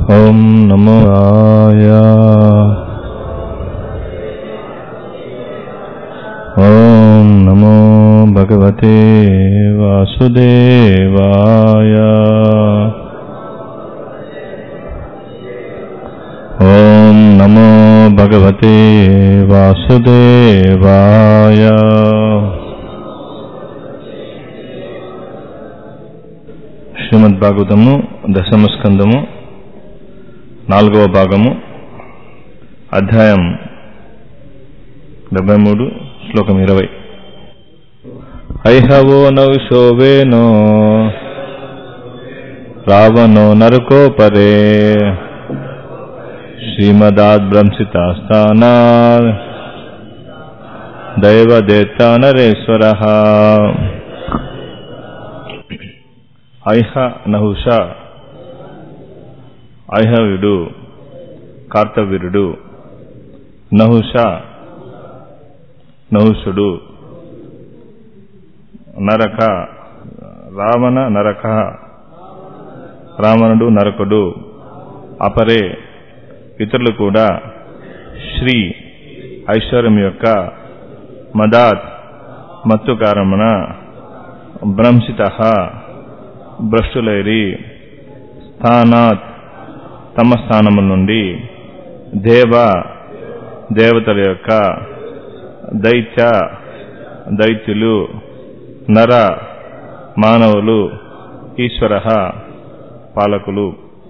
ॐ नमो राय ॐ नमो भगवते वासुदेवाय ॐ नमो भगवते वासुदेवाय శ్రీమద్ భాగవతము దశమ స్కందము నాలుగవ భాగము అధ్యాయం డెబ్బై మూడు శ్లోకం ఇరవై ఐహవో నౌశోవేనో రావణో నరకో పరే శ్రీమదాద్భ్రంసితాస్థానా దైవదేత్త నరేశ్వర ఐహ నహుష ఐహవుడు కార్తవీరుడు నహుష నహుషుడు నరక రావణ నరక రావణుడు నరకుడు అపరే ఇతరులు కూడా శ్రీ ఐశ్వర్యం యొక్క మదాత్ మత్తు కారమున భ్రంశిత భ్రష్టులైరి స్థానాత్ తమ స్థానము నుండి దేవ దేవతల యొక్క దైత్య దైత్యులు నర మానవులు ఈశ్వర పాలకులు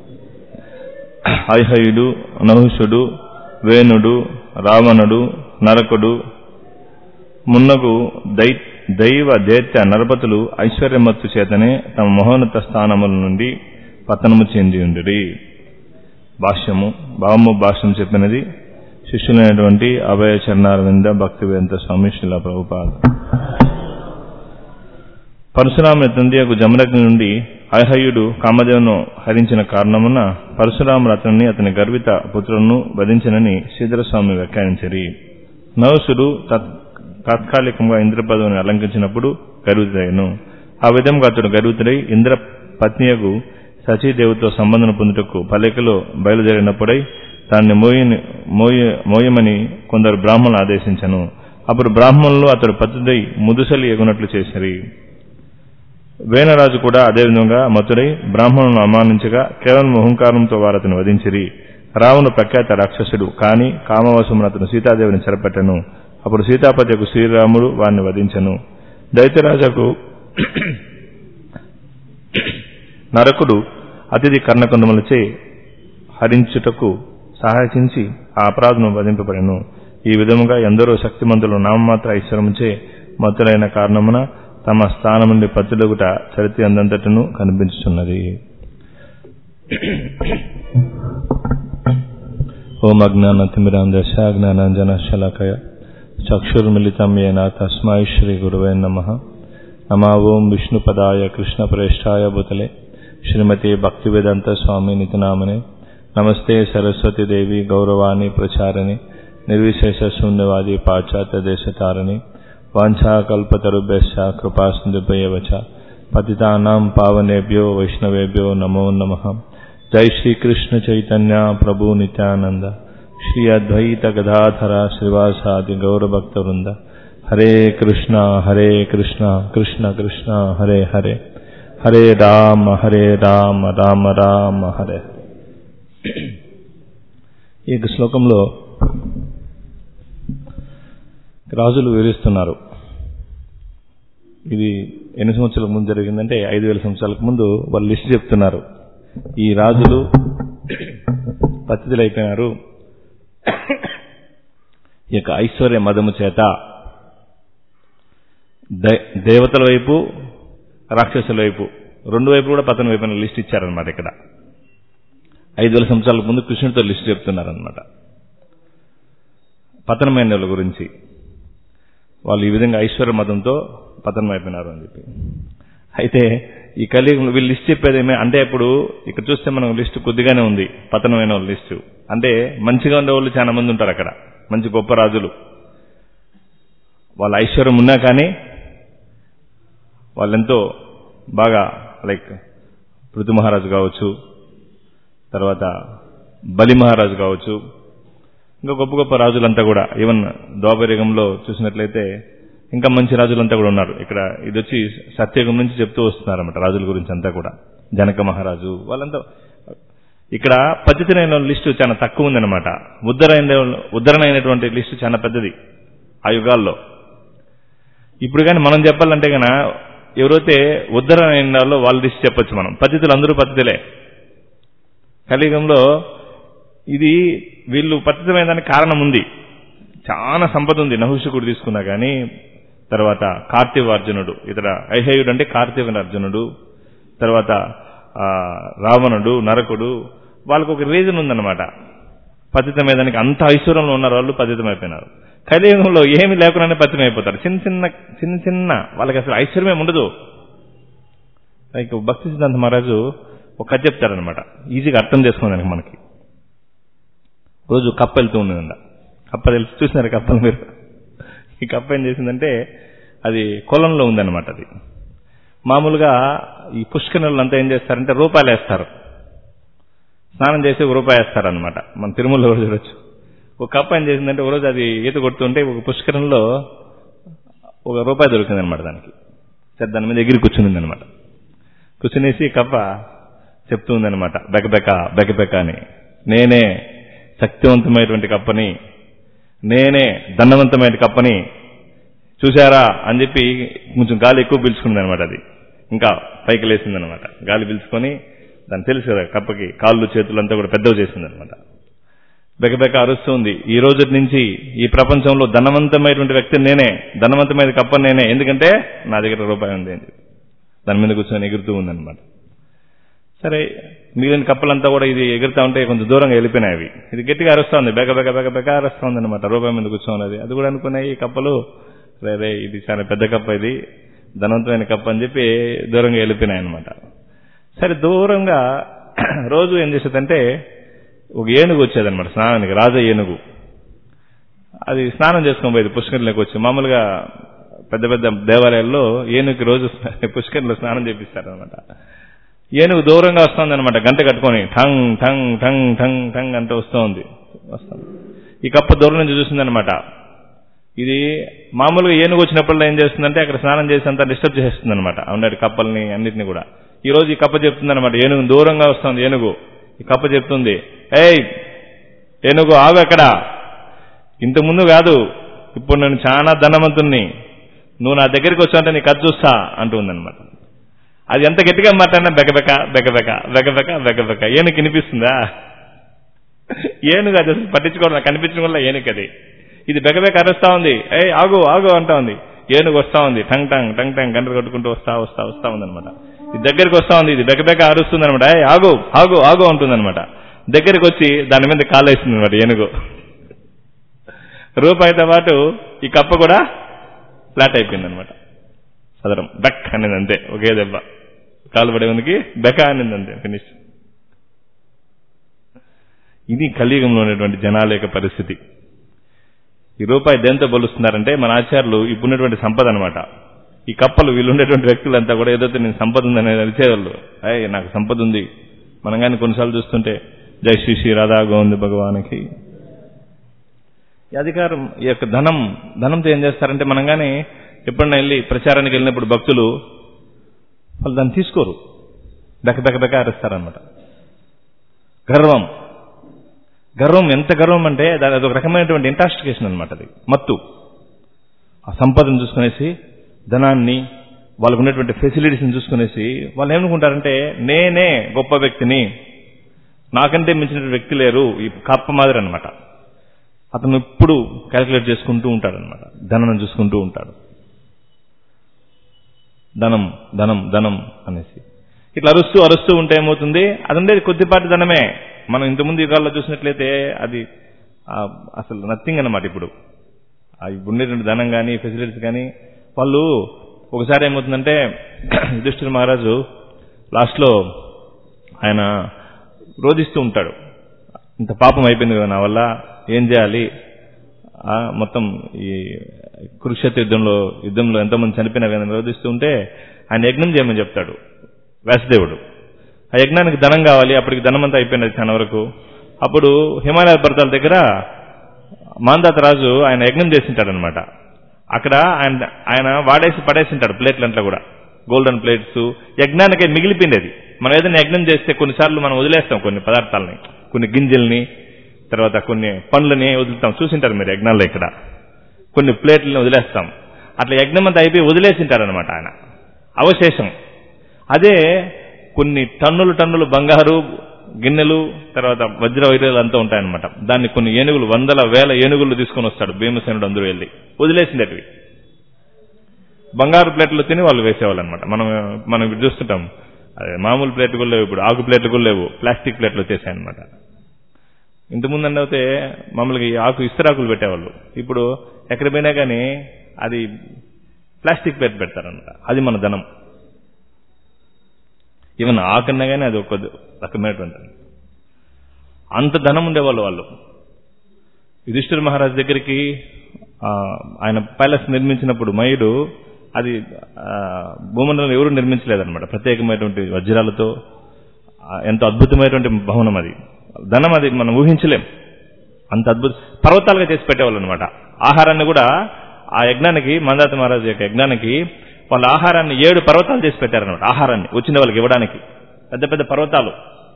ఐహయుడు నహుషుడు వేణుడు రావణుడు నరకుడు మున్నగు దై దైవ దైత్య నరపతులు ఐశ్వర్యమత్తు చేతనే తమ మహోన్నత స్థానముల నుండి పతనము చెంది ఉండి భాష్యము భావము భాష్యం చెప్పినది శిష్యులైనటువంటి అభయ చరణారవింద భక్తి వేంత స్వామి శిలా ప్రభుపాద పరశురాముని తండ్రియకు జమరగ్ని నుండి ఐహయుడు కామదేవును హరించిన కారణమున పరశురాముడు అతన్ని అతని గర్విత పుత్రులను వధించనని శ్రీధరస్వామి వ్యాఖ్యానించరి నవసుడు తాత్కాలికంగా ఇంద్ర పదవిని అలంకరించినప్పుడు గర్వితుడైను ఆ విధంగా అతడు గర్వితుడై ఇంద్ర పత్నియకు సచీదేవితో సంబంధం పొందుటకు పల్లెకలో బయలుదేరినప్పుడై దాన్ని మోయ మోయమని కొందరు బ్రాహ్మణులు ఆదేశించను అప్పుడు బ్రాహ్మణులు అతడు పత్తుడై ముదుసలి ఎగునట్లు చేసిరి వేణరాజు కూడా అదేవిధంగా మతుడై బ్రాహ్మణులను అవమానించగా కేవలం అహంకారంతో వారు అతను వధించిరి రావణు ప్రఖ్యాత రాక్షసుడు కాని కామవశమును అతను సీతాదేవిని చెరపట్టను అప్పుడు సీతాపతికు శ్రీరాముడు వారిని వధించను దైత్యరాజకు నరకుడు అతిథి కర్ణకుండములచే హరించుటకు సహాయించి ఆ అపరాధను వధింపబడెను ఈ విధముగా ఎందరో శక్తిమంతులు నామమాత్ర ఐశ్వర్యముచే మత్తులైన కారణమున తమ స్థానం నుండి పత్తులగుట చరిత్ర అందంతటను కనిపించుతున్నది ఓం అజ్ఞానతిమిరాందశ జ్ఞానాంజన శలకయ చక్షుర్మిళితం ఏన తస్మై శ్రీ గురువే నమ నమా ఓం విష్ణుపదాయ కృష్ణప్రేష్టాయ భూతలే శ్రీమతి భక్తివేదాంత స్వామి నితనామనే నమస్తే సరస్వతి దేవి గౌరవాణి ప్రచారిణి నిర్విశేష శూన్యవాది పాశ్చాత్య దేశతారిణి వాంఛాకల్పతరుభ్యశ్చ కృపాసింధుభ్యవచ పతితానాం పావనేభ్యో వైష్ణవేభ్యో నమో నమ జై శ్రీకృష్ణ చైతన్య ప్రభు నిత్యానంద శ్రీ అద్వైత గదాధర శ్రీవాసాది గౌరభక్త వృంద హరే కృష్ణ హరే కృష్ణ కృష్ణ కృష్ణ హరే హరే హరే రామ హరే రామ రామ రామ హరే ఈ యొక్క శ్లోకంలో రాజులు వివరిస్తున్నారు ఇది ఎన్ని సంవత్సరాల ముందు జరిగిందంటే ఐదు వేల సంవత్సరాలకు ముందు వాళ్ళు లిస్ట్ చెప్తున్నారు ఈ రాజులు పతితులైపోయినారు ఈ యొక్క ఐశ్వర్య మదము చేత దేవతల వైపు రాక్షసుల వైపు రెండు వైపు కూడా పతనం వైపు లిస్ట్ ఇచ్చారనమాట ఇక్కడ ఐదు వేల సంవత్సరాల ముందు కృష్ణుడితో లిస్ట్ చెప్తున్నారనమాట పతనమైన వాళ్ళ గురించి వాళ్ళు ఈ విధంగా ఐశ్వర్య మతంతో పతనం అయిపోయినారు అని చెప్పి అయితే ఈ కలియుగంలో వీళ్ళు లిస్ట్ చెప్పేదేమే అంటే ఇప్పుడు ఇక్కడ చూస్తే మనం లిస్ట్ కొద్దిగానే ఉంది పతనమైన వాళ్ళ లిస్టు అంటే మంచిగా ఉండే వాళ్ళు చాలా మంది ఉంటారు అక్కడ మంచి గొప్ప రాజులు వాళ్ళ ఐశ్వర్యం ఉన్నా కానీ వాళ్ళెంతో బాగా లైక్ పృథు మహారాజు కావచ్చు తర్వాత బలి మహారాజు కావచ్చు ఇంకా గొప్ప గొప్ప రాజులంతా కూడా ఈవెన్ ద్వాపరయుగంలో చూసినట్లయితే ఇంకా మంచి రాజులంతా కూడా ఉన్నారు ఇక్కడ ఇది వచ్చి సత్యయుగం నుంచి చెప్తూ వస్తున్నారన్నమాట రాజుల గురించి అంతా కూడా జనక మహారాజు వాళ్ళంతా ఇక్కడ పద్ధతినైన లిస్టు చాలా తక్కువ ఉందన్నమాట ఉద్ధరైన ఉద్ధరణైనటువంటి లిస్టు చాలా పెద్దది ఆ యుగాల్లో ఇప్పుడు కానీ మనం చెప్పాలంటే గన ఎవరైతే ఉద్ధరణ వాళ్ళు వాళ్ళ లిస్ట్ చెప్పొచ్చు మనం పద్ధతులు అందరూ పద్ధతులే కలియుగంలో ఇది వీళ్ళు పతితమైన దానికి కారణం ఉంది చాలా సంపద ఉంది నహుషకుడు తీసుకున్నా కానీ తర్వాత కార్తీవార్జునుడు ఇతర ఐహేయుడు అంటే కార్తీవనార్జునుడు తర్వాత ఆ, రావణుడు నరకుడు వాళ్ళకు ఒక రీజన్ ఉందన్నమాట పతితమేదానికి అంత ఐశ్వర్యంలో ఉన్నారు వాళ్ళు పతితమైపోయినారు కలియుగంలో ఏమి లేకుండానే పతితమైపోతారు చిన్న చిన్న చిన్న చిన్న వాళ్ళకి అసలు ఐశ్వర్యం ఉండదు లైక్ భక్తి సిద్ధాంత మహారాజు ఒక కథ చెప్తారనమాట ఈజీగా అర్థం చేసుకోవడానికి మనకి రోజు కప్ప వెళ్తూ ఉన్నదంట కప్ప తెలిసి చూసినారు కప్పలు మీరు ఈ కప్ప ఏం చేసిందంటే అది కొలంలో ఉందన్నమాట అది మామూలుగా ఈ పుష్కరులు అంతా ఏం చేస్తారంటే రూపాయలు వేస్తారు స్నానం చేసి ఒక రూపాయి వేస్తారనమాట మన తిరుమలలో కూడా చూడొచ్చు ఒక కప్ప ఏం చేసిందంటే ఒక రోజు అది ఈత కొడుతుంటే ఒక పుష్కరంలో ఒక రూపాయి దొరికింది అనమాట దానికి సరే దాని మీద ఎగిరి కూర్చునింది అనమాట కూర్చునేసి కప్ప చెప్తూ ఉందన్నమాట బెకబెక బెకబెక అని నేనే శక్తివంతమైనటువంటి కప్పని నేనే దండవంతమైన కప్పని చూశారా అని చెప్పి కొంచెం గాలి ఎక్కువ పీల్చుకుంది అనమాట అది ఇంకా పైకి లేసింది అనమాట గాలి పీల్చుకొని దాన్ని తెలుసు కదా కప్పకి కాళ్ళు చేతులు అంతా కూడా పెద్దవి చేసింది అనమాట బెకబెక అరుస్తుంది ఈ రోజు నుంచి ఈ ప్రపంచంలో ధనవంతమైనటువంటి వ్యక్తి నేనే ధనవంతమైన కప్ప నేనే ఎందుకంటే నా దగ్గర రూపాయి ఉంది అని చెప్పి దాని మీద కూర్చొని ఎగురుతూ ఉందన్నమాట సరే మిగిలిన కప్పలంతా కూడా ఇది ఎగురుతా ఉంటే కొంచెం దూరంగా వెళ్ళిపోయినాయి అవి ఇది గట్టిగా అరుస్తా ఉంది బెక బెక బెక బెక అరుస్తా ఉంది అనమాట రూపాయి మీద కూర్చోన్నది అది కూడా అనుకున్నాయి ఈ కప్పలు రే రే ఇది చాలా పెద్ద కప్ప ఇది ధనవంతమైన కప్ప అని చెప్పి దూరంగా వెళ్ళిపోయినాయి అనమాట సరే దూరంగా రోజు ఏం చేసేదంటే ఒక ఏనుగు వచ్చేదన్నమాట స్నానానికి రాజ ఏనుగు అది స్నానం చేసుకొని పోయేది పుష్కరిలోకి వచ్చి మామూలుగా పెద్ద పెద్ద దేవాలయాల్లో ఏనుగుకి రోజు పుష్కరిలో స్నానం చేపిస్తారనమాట ఏనుగు దూరంగా వస్తుంది అనమాట గంట కట్టుకొని ఠంగ్ ఠంగ్ ఠంగ్ ఠంగ్ ఠంగ్ అంటూ వస్తుంది వస్తుంది ఈ కప్ప దూరం నుంచి చూసిందనమాట ఇది మామూలుగా ఏనుగు వచ్చినప్పుడల్లా ఏం చేస్తుందంటే అక్కడ స్నానం చేసి అంతా డిస్టర్బ్ చేస్తుంది అనమాట ఉన్నటి కప్పల్ని అన్నిటిని కూడా ఈ రోజు ఈ కప్ప చెప్తుంది అనమాట ఏనుగు దూరంగా వస్తుంది ఏనుగు ఈ కప్ప చెప్తుంది ఏయ్ ఏనుగు ఆగు అక్కడ ఇంత ముందు కాదు ఇప్పుడు నేను చాలా ధనవంతుణ్ణి నువ్వు నా దగ్గరికి వచ్చావంటే నీ కథ చూస్తా అంటూ ఉందన్నమాట అది ఎంత గట్టిగా మాట్లాడినా బెకబెక బెకబెక బెకబెక బెకబెక ఏనుగు వినిపిస్తుందా ఏనుగు అది అసలు పట్టించుకోవడం నాకు కనిపించడం వల్ల ఏనుగు అది ఇది బెకబెక అరుస్తా ఉంది ఏ ఆగు ఆగు అంటా ఉంది ఏనుగు వస్తా ఉంది టంగ్ టంగ్ టంగ్ టంగ్ గంటలు కొట్టుకుంటూ వస్తా వస్తా వస్తా ఉందన్నమాట ఇది దగ్గరికి వస్తా ఉంది ఇది బెకబెక అరుస్తుంది అనమాట ఏ ఆగు ఆగు ఆగు అంటుందన్నమాట దగ్గరికి వచ్చి దాని మీద కాలేస్తుంది అనమాట ఏనుగు రూపాయితో పాటు ఈ కప్ప కూడా ఫ్లాట్ అయిపోయింది అనమాట సదరం బెక్ అనేది అంతే ఒకే దెబ్బ కాలు పడే ముందుకి బెక అనేది అంతే ఫినిష్ ఇది కలియుగంలో ఉన్నటువంటి జనాల యొక్క పరిస్థితి ఈ రూపాయి దేంతో బలుస్తున్నారంటే మన ఆచార్యులు ఇప్పుడున్నటువంటి సంపద అనమాట ఈ కప్పలు వీళ్ళు ఉండేటువంటి వ్యక్తులంతా కూడా ఏదైతే నేను సంపద ఉందని అరిచేవాళ్ళు అయ్యి నాకు సంపద ఉంది మనం కానీ కొన్నిసార్లు చూస్తుంటే జై శ్రీ శ్రీ రాధా గోవింద భగవానికి ఈ అధికారం ఈ యొక్క ధనం ధనంతో ఏం చేస్తారంటే మనం కానీ ఎప్పుడైనా వెళ్ళి ప్రచారానికి వెళ్ళినప్పుడు భక్తులు వాళ్ళు దాన్ని తీసుకోరు బెక బెక బెక అరుస్తారనమాట గర్వం గర్వం ఎంత గర్వం అంటే దాని అదొక రకమైనటువంటి ఇంటాస్టికేషన్ అనమాట అది మత్తు ఆ సంపదను చూసుకునేసి ధనాన్ని వాళ్ళకు ఉన్నటువంటి ఫెసిలిటీస్ని చూసుకునేసి వాళ్ళు ఏమనుకుంటారంటే నేనే గొప్ప వ్యక్తిని నాకంటే మించిన వ్యక్తి లేరు ఈ కప్ప మాదిరి అనమాట అతను ఎప్పుడు క్యాలిక్యులేట్ చేసుకుంటూ ఉంటాడు అనమాట ధనం చూసుకుంటూ ఉంటాడు ధనం ధనం ధనం అనేసి ఇట్లా అరుస్తూ అరుస్తూ ఉంటే ఏమవుతుంది అది ఉండేది కొద్దిపాటి ధనమే మనం ఇంతకుముందు యుగాల్లో చూసినట్లయితే అది ఆ, అసలు నథింగ్ అన్నమాట ఇప్పుడు ఆ ఇప్పుడు ఉండేటువంటి ధనం కానీ ఫెసిలిటీస్ కానీ వాళ్ళు ఒకసారి ఏమవుతుందంటే యుధిష్ఠిర మహారాజు లాస్ట్లో ఆయన రోధిస్తూ ఉంటాడు ఇంత పాపం అయిపోయింది కదా నా వల్ల ఏం చేయాలి ఆ, మొత్తం ఈ కురుక్షేత్ర యుద్ధంలో యుద్ధంలో ఎంతోమంది చనిపోయినా కానీ రోధిస్తూ ఉంటే ఆయన యజ్ఞం చేయమని చెప్తాడు వ్యాసదేవుడు ఆ యజ్ఞానికి ధనం కావాలి అప్పటికి ధనం అంతా అయిపోయినది చాలా వరకు అప్పుడు హిమాలయ పర్వతాల దగ్గర మాందాత రాజు ఆయన యజ్ఞం చేసింటాడనమాట అక్కడ ఆయన ఆయన వాడేసి పడేసింటాడు ప్లేట్లంతా కూడా గోల్డెన్ ప్లేట్స్ యజ్ఞానికి మిగిలిపోయింది అది మనం ఏదైనా యజ్ఞం చేస్తే కొన్నిసార్లు మనం వదిలేస్తాం కొన్ని పదార్థాలని కొన్ని గింజల్ని తర్వాత కొన్ని పండ్లని వదులుతాం చూసింటారు మీరు యజ్ఞాల్లో ఇక్కడ కొన్ని ప్లేట్లని వదిలేస్తాం అట్లా యజ్ఞం అంతా అయిపోయి వదిలేసింటారనమాట ఆయన అవశేషం అదే కొన్ని టన్నులు టన్నులు బంగారు గిన్నెలు తర్వాత వజ్ర వైరాలు అంతా ఉంటాయన్నమాట దాన్ని కొన్ని ఏనుగులు వందల వేల ఏనుగులు తీసుకొని వస్తాడు భీమసేనుడు అందరూ వెళ్ళి వదిలేసిండేటివి బంగారు ప్లేట్లు తిని వాళ్ళు వేసేవాళ్ళు అనమాట మనం మనం ఇప్పుడు చూస్తుంటాం అదే మామూలు ప్లేట్లు కూడా లేవు ఇప్పుడు ఆకు ప్లేట్లు కూడా లేవు ప్లాస్టిక్ ప్లేట్లు వచ్చేసాయి అనమాట ఇంతకుముందు అంటే అయితే మామూలుగా ఈ ఆకు ఇస్తరాకులు పెట్టేవాళ్ళు ఇప్పుడు ఎక్కడ పోయినా కానీ అది ప్లాస్టిక్ ప్లేట్ పెడతారనమాట అది మన ధనం ఈవెన్ ఆకన్నా కానీ అది ఒక రకమైనటువంటి అంత ధనం ఉండేవాళ్ళు వాళ్ళు యుధిష్ఠిర మహారాజ్ దగ్గరికి ఆ, ఆయన ప్యాలెస్ నిర్మించినప్పుడు మయుడు అది ఆ, భూమండలం ఎవరు నిర్మించలేదన్నమాట ప్రత్యేకమైనటువంటి వజ్రాలతో ఆ, ఎంతో అద్భుతమైనటువంటి భవనం అది ధనం అది మనం ఊహించలేం అంత అద్భుత పర్వతాలుగా చేసి పెట్టేవాళ్ళు అనమాట ఆహారాన్ని కూడా ఆ యజ్ఞానికి మందాత మహారాజు యొక్క యజ్ఞానికి వాళ్ళ ఆహారాన్ని ఏడు పర్వతాలు చేసి పెట్టారనమాట ఆహారాన్ని వచ్చిన వాళ్ళకి ఇవ్వడానికి పెద్ద పెద్ద పర్వతాలు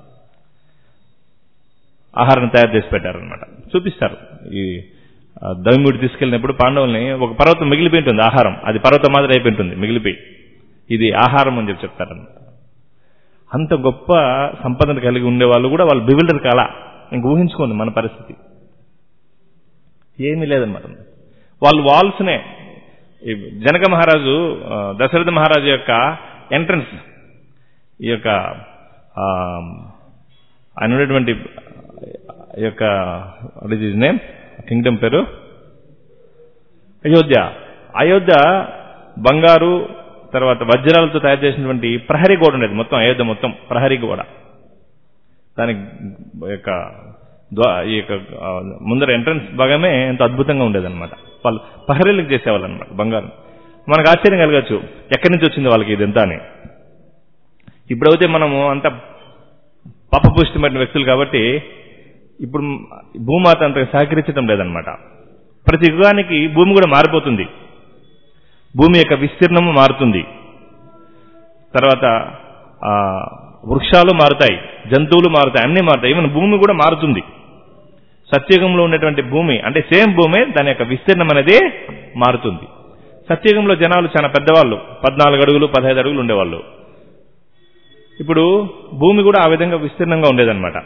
ఆహారాన్ని తయారు చేసి పెట్టారనమాట చూపిస్తారు ఈ ఆ, దైముడి తీసుకెళ్ళినప్పుడు పాండవుల్ని ఒక పర్వతం మిగిలిపోయి ఉంటుంది ఆహారం అది పర్వతం మాదిరి అయిపోయి ఉంటుంది మిగిలిపోయి ఇది ఆహారం అని చెప్పి చెప్తారనమాట అంత గొప్ప సంపదను కలిగి ఉండే వాళ్ళు కూడా వాళ్ళు బివిల్డర్ కాలా ఇంక ఊహించుకోండి మన పరిస్థితి ఏమీ లేదన్నమాట వాళ్ళు వాల్స్నే ఈ జనక మహారాజు ఆ, దశరథ మహారాజు యొక్క ఎంట్రన్స్ ఈ యొక్క ఆ, ఆయన ఉన్నటువంటి ఈ యొక్క నేమ్ కింగ్డమ్ పేరు అయోధ్య అయోధ్య బంగారు తర్వాత వజ్రాలతో తయారు చేసినటువంటి ప్రహరీ గోడ ఉండేది మొత్తం అయోధ్య మొత్తం ప్రహరీ గోడ దానికి యొక్క ద్వా- ఈ యొక్క ఆ, ముందర ఎంట్రన్స్ భాగమే ఎంతో అద్భుతంగా ఉండేదన్నమాట వాళ్ళు ప్రహరీలకు చేసేవాళ్ళు అనమాట బంగారం మనకు ఆశ్చర్యం కలగచ్చు ఎక్కడి నుంచి వచ్చింది వాళ్ళకి ఇదంతా అని ఇప్పుడైతే మనము అంత పాపపుష్టమైన వ్యక్తులు కాబట్టి ఇప్పుడు భూమాత అంత సహకరించడం లేదనమాట ప్రతి యుగానికి భూమి కూడా మారిపోతుంది భూమి యొక్క విస్తీర్ణము మారుతుంది తర్వాత ఆ, వృక్షాలు మారుతాయి జంతువులు మారుతాయి అన్నీ మారుతాయి ఈవెన్ భూమి కూడా మారుతుంది సత్యుగంలో ఉన్నటువంటి భూమి అంటే సేమ్ భూమి దాని యొక్క విస్తీర్ణం అనేది మారుతుంది సత్యుగంలో జనాలు చాలా పెద్దవాళ్ళు పద్నాలుగు అడుగులు పదహైదు అడుగులు ఉండేవాళ్ళు ఇప్పుడు భూమి కూడా ఆ విధంగా విస్తీర్ణంగా ఉండేదన్నమాట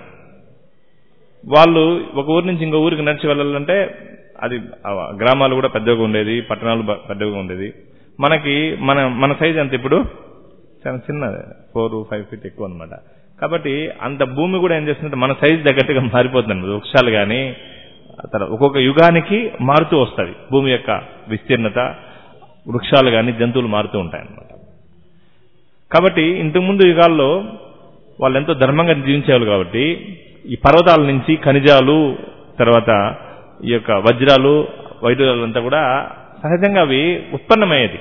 వాళ్ళు ఒక ఊరి నుంచి ఇంకో ఊరికి నడిచి వెళ్ళాలంటే అది ఆ గ్రామాలు కూడా పెద్దగా ఉండేది పట్టణాలు బ- పెద్దగా ఉండేది మనకి మన మన సైజ్ అంత ఇప్పుడు చాలా చిన్న ఫోర్ ఫైవ్ ఫీట్ ఎక్కువ అనమాట కాబట్టి అంత భూమి కూడా ఏం చేస్తుందంటే మన సైజ్ తగ్గట్టుగా మారిపోతుంది అనమాట వృక్షాలు కానీ తర్వాత ఒక్కొక్క యుగానికి మారుతూ వస్తుంది భూమి యొక్క విస్తీర్ణత వృక్షాలు కానీ జంతువులు మారుతూ ఉంటాయి అన్నమాట కాబట్టి ఇంతకుముందు యుగాల్లో వాళ్ళు ఎంతో ధర్మంగా జీవించేవాళ్ళు కాబట్టి ఈ పర్వతాల నుంచి ఖనిజాలు తర్వాత ఈ యొక్క వజ్రాలు వైడూర్యాలు అంతా కూడా సహజంగా అవి ఉత్పన్నమయ్యేది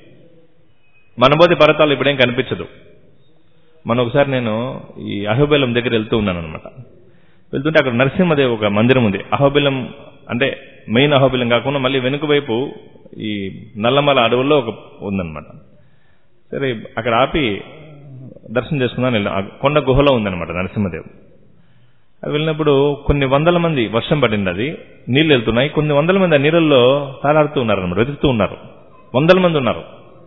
మనబోధి పర్వతాలు ఇప్పుడేం కనిపించదు మన ఒకసారి నేను ఈ అహోబెలం దగ్గర వెళ్తూ ఉన్నాను అనమాట వెళ్తుంటే అక్కడ నరసింహదేవ్ ఒక మందిరం ఉంది అహోబెలం అంటే మెయిన్ అహోబెలం కాకుండా మళ్ళీ వెనుక వైపు ఈ నల్లమల అడవుల్లో ఒక ఉందన్నమాట సరే అక్కడ ఆపి దర్శనం చేసుకుందాం వెళ్ళాం ఆ కొండ గుహలో ఉందన్నమాట నరసింహదేవ్ అది వెళ్ళినప్పుడు కొన్ని వందల మంది వర్షం పడింది అది నీళ్లు వెళ్తున్నాయి కొన్ని వందల మంది ఆ నీళ్ళల్లో తాలాడుతూ ఉన్నారు అనమాట వెతుకుతూ ఉన్నారు వందల మంది ఉన్నారు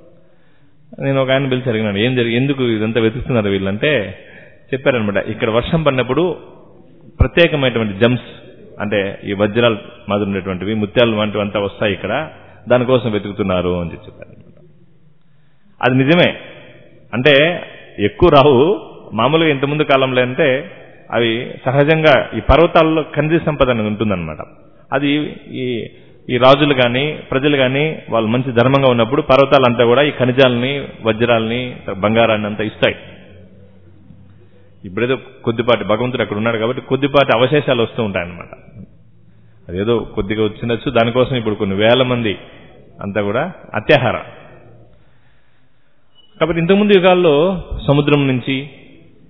నేను ఒక ఆయన పిలిచి అడిగినాను ఏం జరిగి ఎందుకు ఇదంతా వెతుకుతున్నారు వీళ్ళంటే చెప్పారనమాట ఇక్కడ వర్షం పడినప్పుడు ప్రత్యేకమైనటువంటి జమ్స్ అంటే ఈ వజ్రాలు మాదిరి ఉండేటువంటివి ముత్యాలు వంటివి అంతా వస్తాయి ఇక్కడ దానికోసం వెతుకుతున్నారు అని చెప్పి చెప్పారు అది నిజమే అంటే ఎక్కువ రావు మామూలుగా ఇంతకుముందు కాలంలో అంటే అవి సహజంగా ఈ పర్వతాల్లో ఖనిజ సంపద అనేది ఉంటుందన్నమాట అది ఈ ఈ రాజులు కానీ ప్రజలు కానీ వాళ్ళు మంచి ధర్మంగా ఉన్నప్పుడు పర్వతాలంతా కూడా ఈ ఖనిజాలని వజ్రాలని బంగారాన్ని అంతా ఇస్తాయి ఇప్పుడేదో కొద్దిపాటి భగవంతుడు అక్కడ ఉన్నాడు కాబట్టి కొద్దిపాటి అవశేషాలు వస్తూ ఉంటాయన్నమాట అదేదో కొద్దిగా వచ్చినచ్చు దానికోసం ఇప్పుడు కొన్ని వేల మంది అంతా కూడా అత్యాహార కాబట్టి ఇంతకుముందు యుగాల్లో సముద్రం నుంచి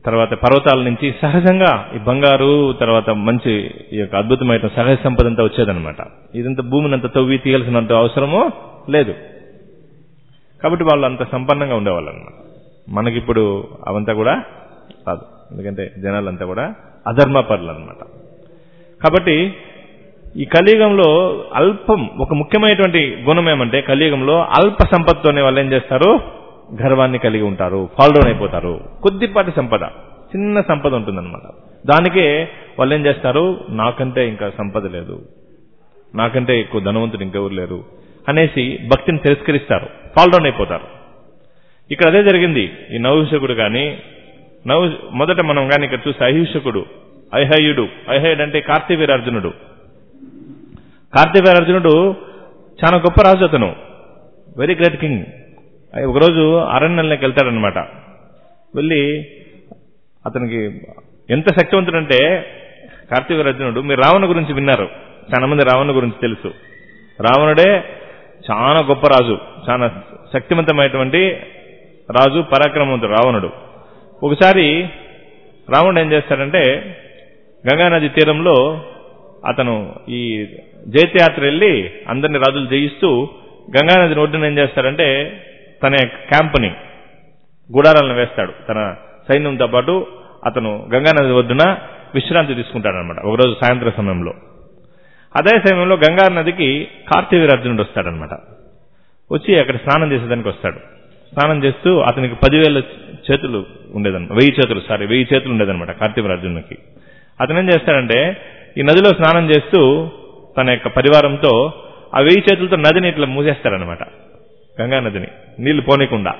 తర్వాత పర్వతాల నుంచి సహజంగా ఈ బంగారు తర్వాత మంచి ఈ యొక్క అద్భుతమైన సహజ సంపద అంతా వచ్చేదన్నమాట ఇదంతా భూమిని అంత తవ్వి తీయాల్సినంత అవసరమో లేదు కాబట్టి వాళ్ళు అంత సంపన్నంగా ఉండేవాళ్ళు అనమాట మనకిప్పుడు అవంతా కూడా కాదు ఎందుకంటే జనాలంతా కూడా అధర్మపరులు అనమాట కాబట్టి ఈ కలియుగంలో అల్పం ఒక ముఖ్యమైనటువంటి గుణం ఏమంటే కలియుగంలో అల్ప సంపత్తోనే వాళ్ళు ఏం చేస్తారు గర్వాన్ని కలిగి ఉంటారు ఫాల్ డౌన్ అయిపోతారు కొద్దిపాటి సంపద చిన్న సంపద ఉంటుందన్నమాట దానికే వాళ్ళు ఏం చేస్తారు నాకంటే ఇంకా సంపద లేదు నాకంటే ఎక్కువ ధనవంతుడు ఇంకెవరు లేరు అనేసి భక్తిని తిరస్కరిస్తారు ఫాల్ డౌన్ అయిపోతారు ఇక్కడ అదే జరిగింది ఈ నవహిషకుడు కానీ నవ మొదట మనం కానీ ఇక్కడ చూస్తే అహిషకుడు ఐహయుడు ఐహయుడు అంటే కార్తీవీరార్జునుడు కార్తీవీరార్జునుడు చాలా గొప్ప రాజు అతను వెరీ గ్రేట్ కింగ్ ఒకరోజు అరణ్యంలోకి వెళ్తాడనమాట వెళ్ళి అతనికి ఎంత శక్తివంతుడంటే కార్తీవీరార్జునుడు మీరు రావణ గురించి విన్నారు చాలా మంది రావణ గురించి తెలుసు రావణుడే చాలా గొప్ప రాజు చాలా శక్తివంతమైనటువంటి రాజు పరాక్రమవంతుడు రావణుడు ఒకసారి రావణుడు ఏం చేస్తాడంటే గంగానది తీరంలో అతను ఈ జైత్యాత్ర వెళ్ళి అందరిని రాజులు జయిస్తూ గంగానది ఒడ్డున ఏం చేస్తాడంటే తన క్యాంపుని గుడారాలను వేస్తాడు తన సైన్యంతో పాటు అతను గంగానది ఒడ్డున విశ్రాంతి తీసుకుంటాడనమాట ఒకరోజు సాయంత్రం సమయంలో అదే సమయంలో గంగా నదికి కార్తీవీరార్జునుడు వస్తాడనమాట వచ్చి అక్కడ స్నానం చేసేదానికి వస్తాడు స్నానం చేస్తూ అతనికి పదివేల చేతులు ఉండేదన్నమాట వెయ్యి చేతులు సారీ వెయ్యి చేతులు ఉండేదన్నమాట కార్తీవరార్జునునికి అతను ఏం చేస్తాడంటే ఈ నదిలో స్నానం చేస్తూ తన యొక్క పరివారంతో ఆ వెయ్యి చేతులతో నదిని ఇట్లా మూసేస్తాడనమాట గంగా నదిని నీళ్లు పోనీకుండా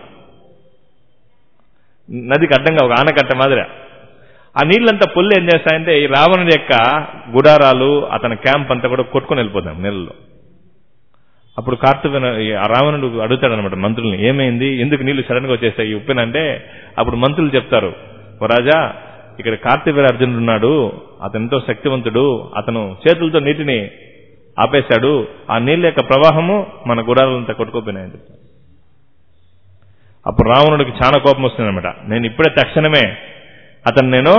నదికి అడ్డంగా ఒక ఆనకట్ట మాదిరి ఆ నీళ్ళంతా పొల్లు ఏం చేస్తాయంటే ఈ రావణుడి యొక్క గుడారాలు అతని క్యాంప్ అంతా కూడా కొట్టుకొని వెళ్ళిపోతాం నీళ్ళలో అప్పుడు కార్తీక ఆ రావణుడు అడుగుతాడు అనమాట మంత్రుల్ని ఏమైంది ఎందుకు నీళ్లు సడన్ గా వచ్చేస్తాయి ఉప్పెనంటే అప్పుడు మంత్రులు చెప్తారు ఓ రాజా ఇక్కడ కార్తీక అర్జునుడు ఉన్నాడు అతను ఎంతో శక్తివంతుడు అతను చేతులతో నీటిని ఆపేశాడు ఆ నీళ్ళ యొక్క ప్రవాహము మన గుడారాలంతా కొట్టుకోపోయినాయని చెప్తారు అప్పుడు రావణుడికి చాలా కోపం వస్తుందన్నమాట నేను ఇప్పుడే తక్షణమే అతను నేను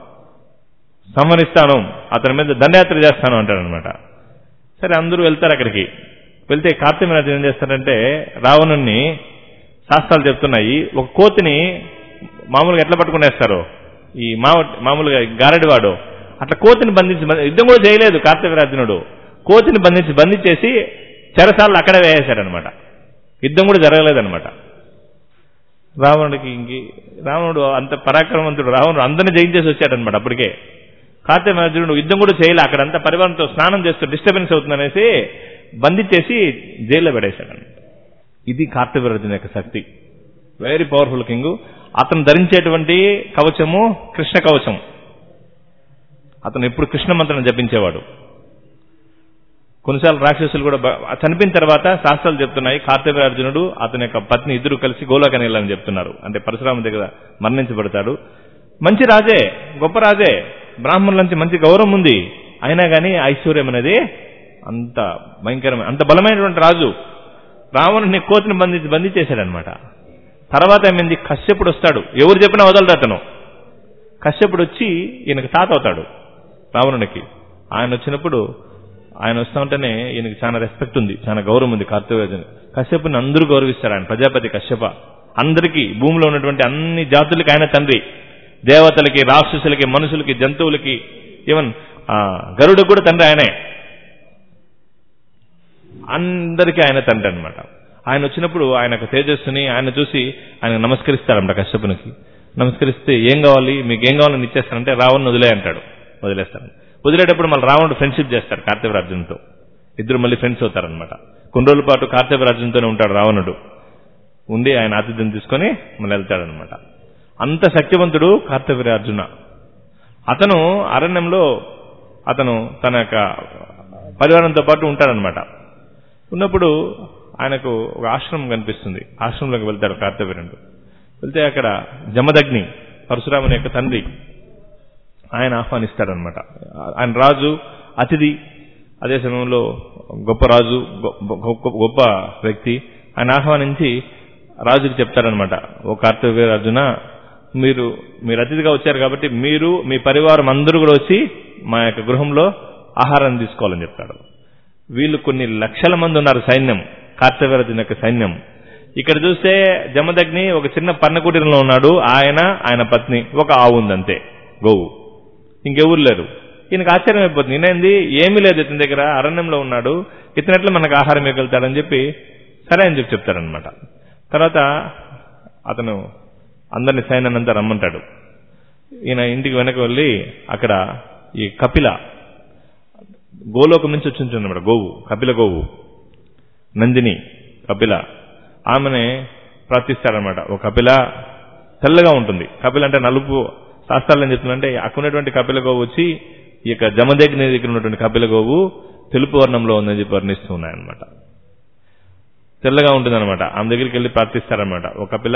సంహరిస్తాను అతని మీద దండయాత్ర చేస్తాను అంటాడనమాట సరే అందరూ వెళ్తారు అక్కడికి వెళ్తే కార్తీమరాజు ఏం చేస్తారంటే రావణుణ్ణి శాస్త్రాలు చెప్తున్నాయి ఒక కోతిని మామూలుగా ఎట్లా పట్టుకునేస్తారు ఈ మామ మామూలుగా గారడివాడు అట్లా కోతిని బంధించి యుద్ధం కూడా చేయలేదు కార్తీవరాజునుడు కోతిని బంధించి బంధించేసి చెరసాలను అక్కడే వేసేశాడనమాట యుద్ధం కూడా జరగలేదనమాట రావణుడికి ఇంకి రావణుడు అంత పరాక్రమవంతుడు రావణుడు అందరిని జయించేసి వచ్చాడనమాట అప్పటికే కార్తీమరాజునుడు యుద్ధం కూడా చేయలే అక్కడంతా పరివారంతో స్నానం చేస్తూ డిస్టర్బెన్స్ అవుతుందనేసి బంధించేసి జైల్లో పడేశాడు ఇది కార్తవీరాజుని యొక్క శక్తి వెరీ పవర్ఫుల్ కింగ్ అతను ధరించేటువంటి కవచము కృష్ణ కవచం అతను ఎప్పుడు కృష్ణ మంత్రం జపించేవాడు కొన్నిసార్లు రాక్షసులు కూడా చనిపోయిన తర్వాత శాస్త్రాలు చెప్తున్నాయి కార్తవీరార్జునుడు అతని యొక్క పత్ని ఇద్దరు కలిసి గోలోకని వెళ్ళని చెప్తున్నారు అంటే పరశురామ దగ్గర మరణించబడతాడు మంచి రాజే గొప్ప రాజే బ్రాహ్మణుల నుంచి మంచి గౌరవం ఉంది అయినా కానీ ఐశ్వర్యం అనేది అంత భయంకరమైన అంత బలమైనటువంటి రాజు రావణుని కోతిని బంధించి బంధించేశాడనమాట తర్వాత ఏమైంది కశ్యపుడు వస్తాడు ఎవరు చెప్పినా వదలడు అతను కశ్యపుడు వచ్చి ఈయనకి తాత అవుతాడు రావణునికి ఆయన వచ్చినప్పుడు ఆయన వస్తా ఉంటేనే ఈయనకి చాలా రెస్పెక్ట్ ఉంది చాలా గౌరవం ఉంది కార్తవీర్జుని కశ్యపుని అందరూ గౌరవిస్తారు ఆయన ప్రజాపతి కశ్యప అందరికీ భూమిలో ఉన్నటువంటి అన్ని జాతులకి ఆయన తండ్రి దేవతలకి రాక్షసులకి మనుషులకి జంతువులకి ఈవెన్ గరుడు కూడా తండ్రి ఆయనే అందరికీ ఆయన తండ్రి అనమాట ఆయన వచ్చినప్పుడు ఆయన యొక్క తేజస్సుని ఆయన చూసి ఆయన నమస్కరిస్తారంట కశ్యపునికి నమస్కరిస్తే ఏం కావాలి మీకు ఏం కావాలని ఇచ్చేస్తారంటే రావణ్ వదిలే అంటాడు వదిలేస్తాను వదిలేటప్పుడు మళ్ళీ రావణుడు ఫ్రెండ్షిప్ చేస్తాడు కార్తీవరార్జునుతో ఇద్దరు మళ్ళీ ఫ్రెండ్స్ అవుతారనమాట కొన్ని రోజుల పాటు కార్తీవరార్జునుతోనే ఉంటాడు రావణుడు ఉండి ఆయన ఆతిథ్యం తీసుకొని మళ్ళీ వెళ్తాడనమాట అంత శక్తివంతుడు కార్తవీరార్జున అతను అరణ్యంలో అతను తన యొక్క పరివారంతో పాటు ఉంటాడనమాట ఉన్నప్పుడు ఆయనకు ఒక ఆశ్రమం కనిపిస్తుంది ఆశ్రమంలోకి వెళ్తాడు కార్తవీరుడు వెళ్తే అక్కడ జమదగ్ని పరశురాముని యొక్క తండ్రి ఆయన ఆహ్వానిస్తాడనమాట ఆయన రాజు అతిథి అదే సమయంలో గొప్ప రాజు గొప్ప వ్యక్తి ఆయన ఆహ్వానించి రాజుకి చెప్తాడనమాట ఓ కార్తవీరార్జున మీరు మీరు అతిథిగా వచ్చారు కాబట్టి మీరు మీ పరివారం అందరూ కూడా వచ్చి మా యొక్క గృహంలో ఆహారాన్ని తీసుకోవాలని చెప్తాడు వీళ్ళు కొన్ని లక్షల మంది ఉన్నారు సైన్యం కార్తవీర్జున యొక్క సైన్యం ఇక్కడ చూస్తే జమదగ్ని ఒక చిన్న పన్నకుటీరంలో ఉన్నాడు ఆయన ఆయన పత్ని ఒక ఆవు ఉంది అంతే గోవు ఇంకెవరు లేరు ఈయనకు ఆశ్చర్యం అయిపోతుంది ఈయనేంది ఏమీ లేదు ఇతని దగ్గర అరణ్యంలో ఉన్నాడు ఇతను ఎట్లా మనకు ఆహారం ఇవ్వగలుగుతాడని చెప్పి సరే అని చెప్పి చెప్తారనమాట తర్వాత అతను అందరిని సైన్యానంతా రమ్మంటాడు ఈయన ఇంటికి వెనక వెళ్ళి అక్కడ ఈ కపిల గోలోకం నుంచి వచ్చి అనమాట గోవు కపిల గోవు నందిని కపిల ఆమెనే ప్రార్థిస్తారనమాట ఓ కపిల తెల్లగా ఉంటుంది కపిల అంటే నలుపు శాస్త్రాలు ఏం చెప్తుందంటే అక్కడ ఉన్నటువంటి కపిల గోవు వచ్చి ఈ యొక్క జమదగ్ని దగ్గర ఉన్నటువంటి కపిల గోవు తెలుపు వర్ణంలో ఉందని చెప్పి వర్ణిస్తూ ఉన్నాయన్నమాట తెల్లగా ఉంటుందన్నమాట ఆమె దగ్గరికి వెళ్ళి ప్రార్థిస్తారనమాట ఒక కపిల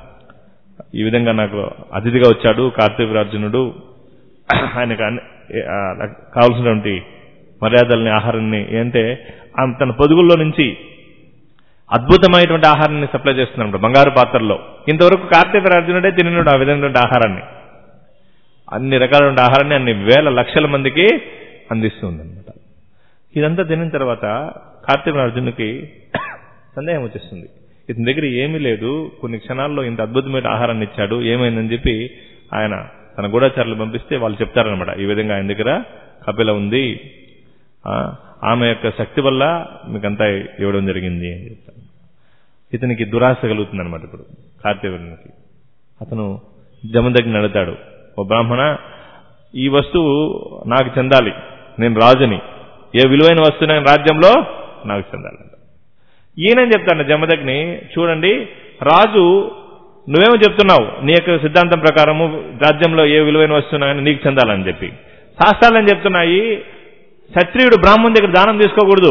ఈ విధంగా నాకు అతిథిగా వచ్చాడు కార్తీవరార్జునుడు ఆయనకు అన్ని ఆ, కావలసినటువంటి మర్యాదల్ని ఆహారాన్ని ఏంటంటే ఆమె తన పొదుగుల్లో నుంచి అద్భుతమైనటువంటి ఆహారాన్ని సప్లై చేస్తున్నాడు బంగారు పాత్రలో ఇంతవరకు కార్తీవరార్జునుడే తినడు ఆ విధమైనటువంటి ఆహారాన్ని అన్ని రకాలైన ఆహారాన్ని అన్ని వేల లక్షల మందికి అందిస్తుందన్నమాట ఇదంతా తినిన తర్వాత కార్తీవరార్జునుకి సందేహం వచ్చేస్తుంది ఇతని దగ్గర ఏమీ లేదు కొన్ని క్షణాల్లో ఇంత అద్భుతమైన ఆహారాన్ని ఇచ్చాడు ఏమైందని చెప్పి ఆయన తన గూఢాచారులు పంపిస్తే వాళ్ళు చెప్తారనమాట ఈ విధంగా ఆయన దగ్గర కపిల ఉంది ఆ, ఆమె యొక్క శక్తి వల్ల మీకంతా ఇవ్వడం జరిగింది అని చెప్తాను ఇతనికి దురాశ కలుగుతుంది అనమాట ఇప్పుడు కార్తీవునికి అతను జమదగ్ని అడుగుతాడు ఓ బ్రాహ్మణ ఈ వస్తువు నాకు చెందాలి నేను రాజుని ఏ విలువైన వస్తువు నేను రాజ్యంలో నాకు చెందాలంట ఈయనేం చెప్తాను జమదగ్ని చూడండి రాజు నువ్వేమో చెప్తున్నావు నీ యొక్క సిద్ధాంతం ప్రకారము రాజ్యంలో ఏ విలువైన వస్తున్నాయని నీకు చెందాలని చెప్పి శాస్త్రాలు ఏం చెప్తున్నాయి క్షత్రియుడు బ్రాహ్మణుని దగ్గర దానం తీసుకోకూడదు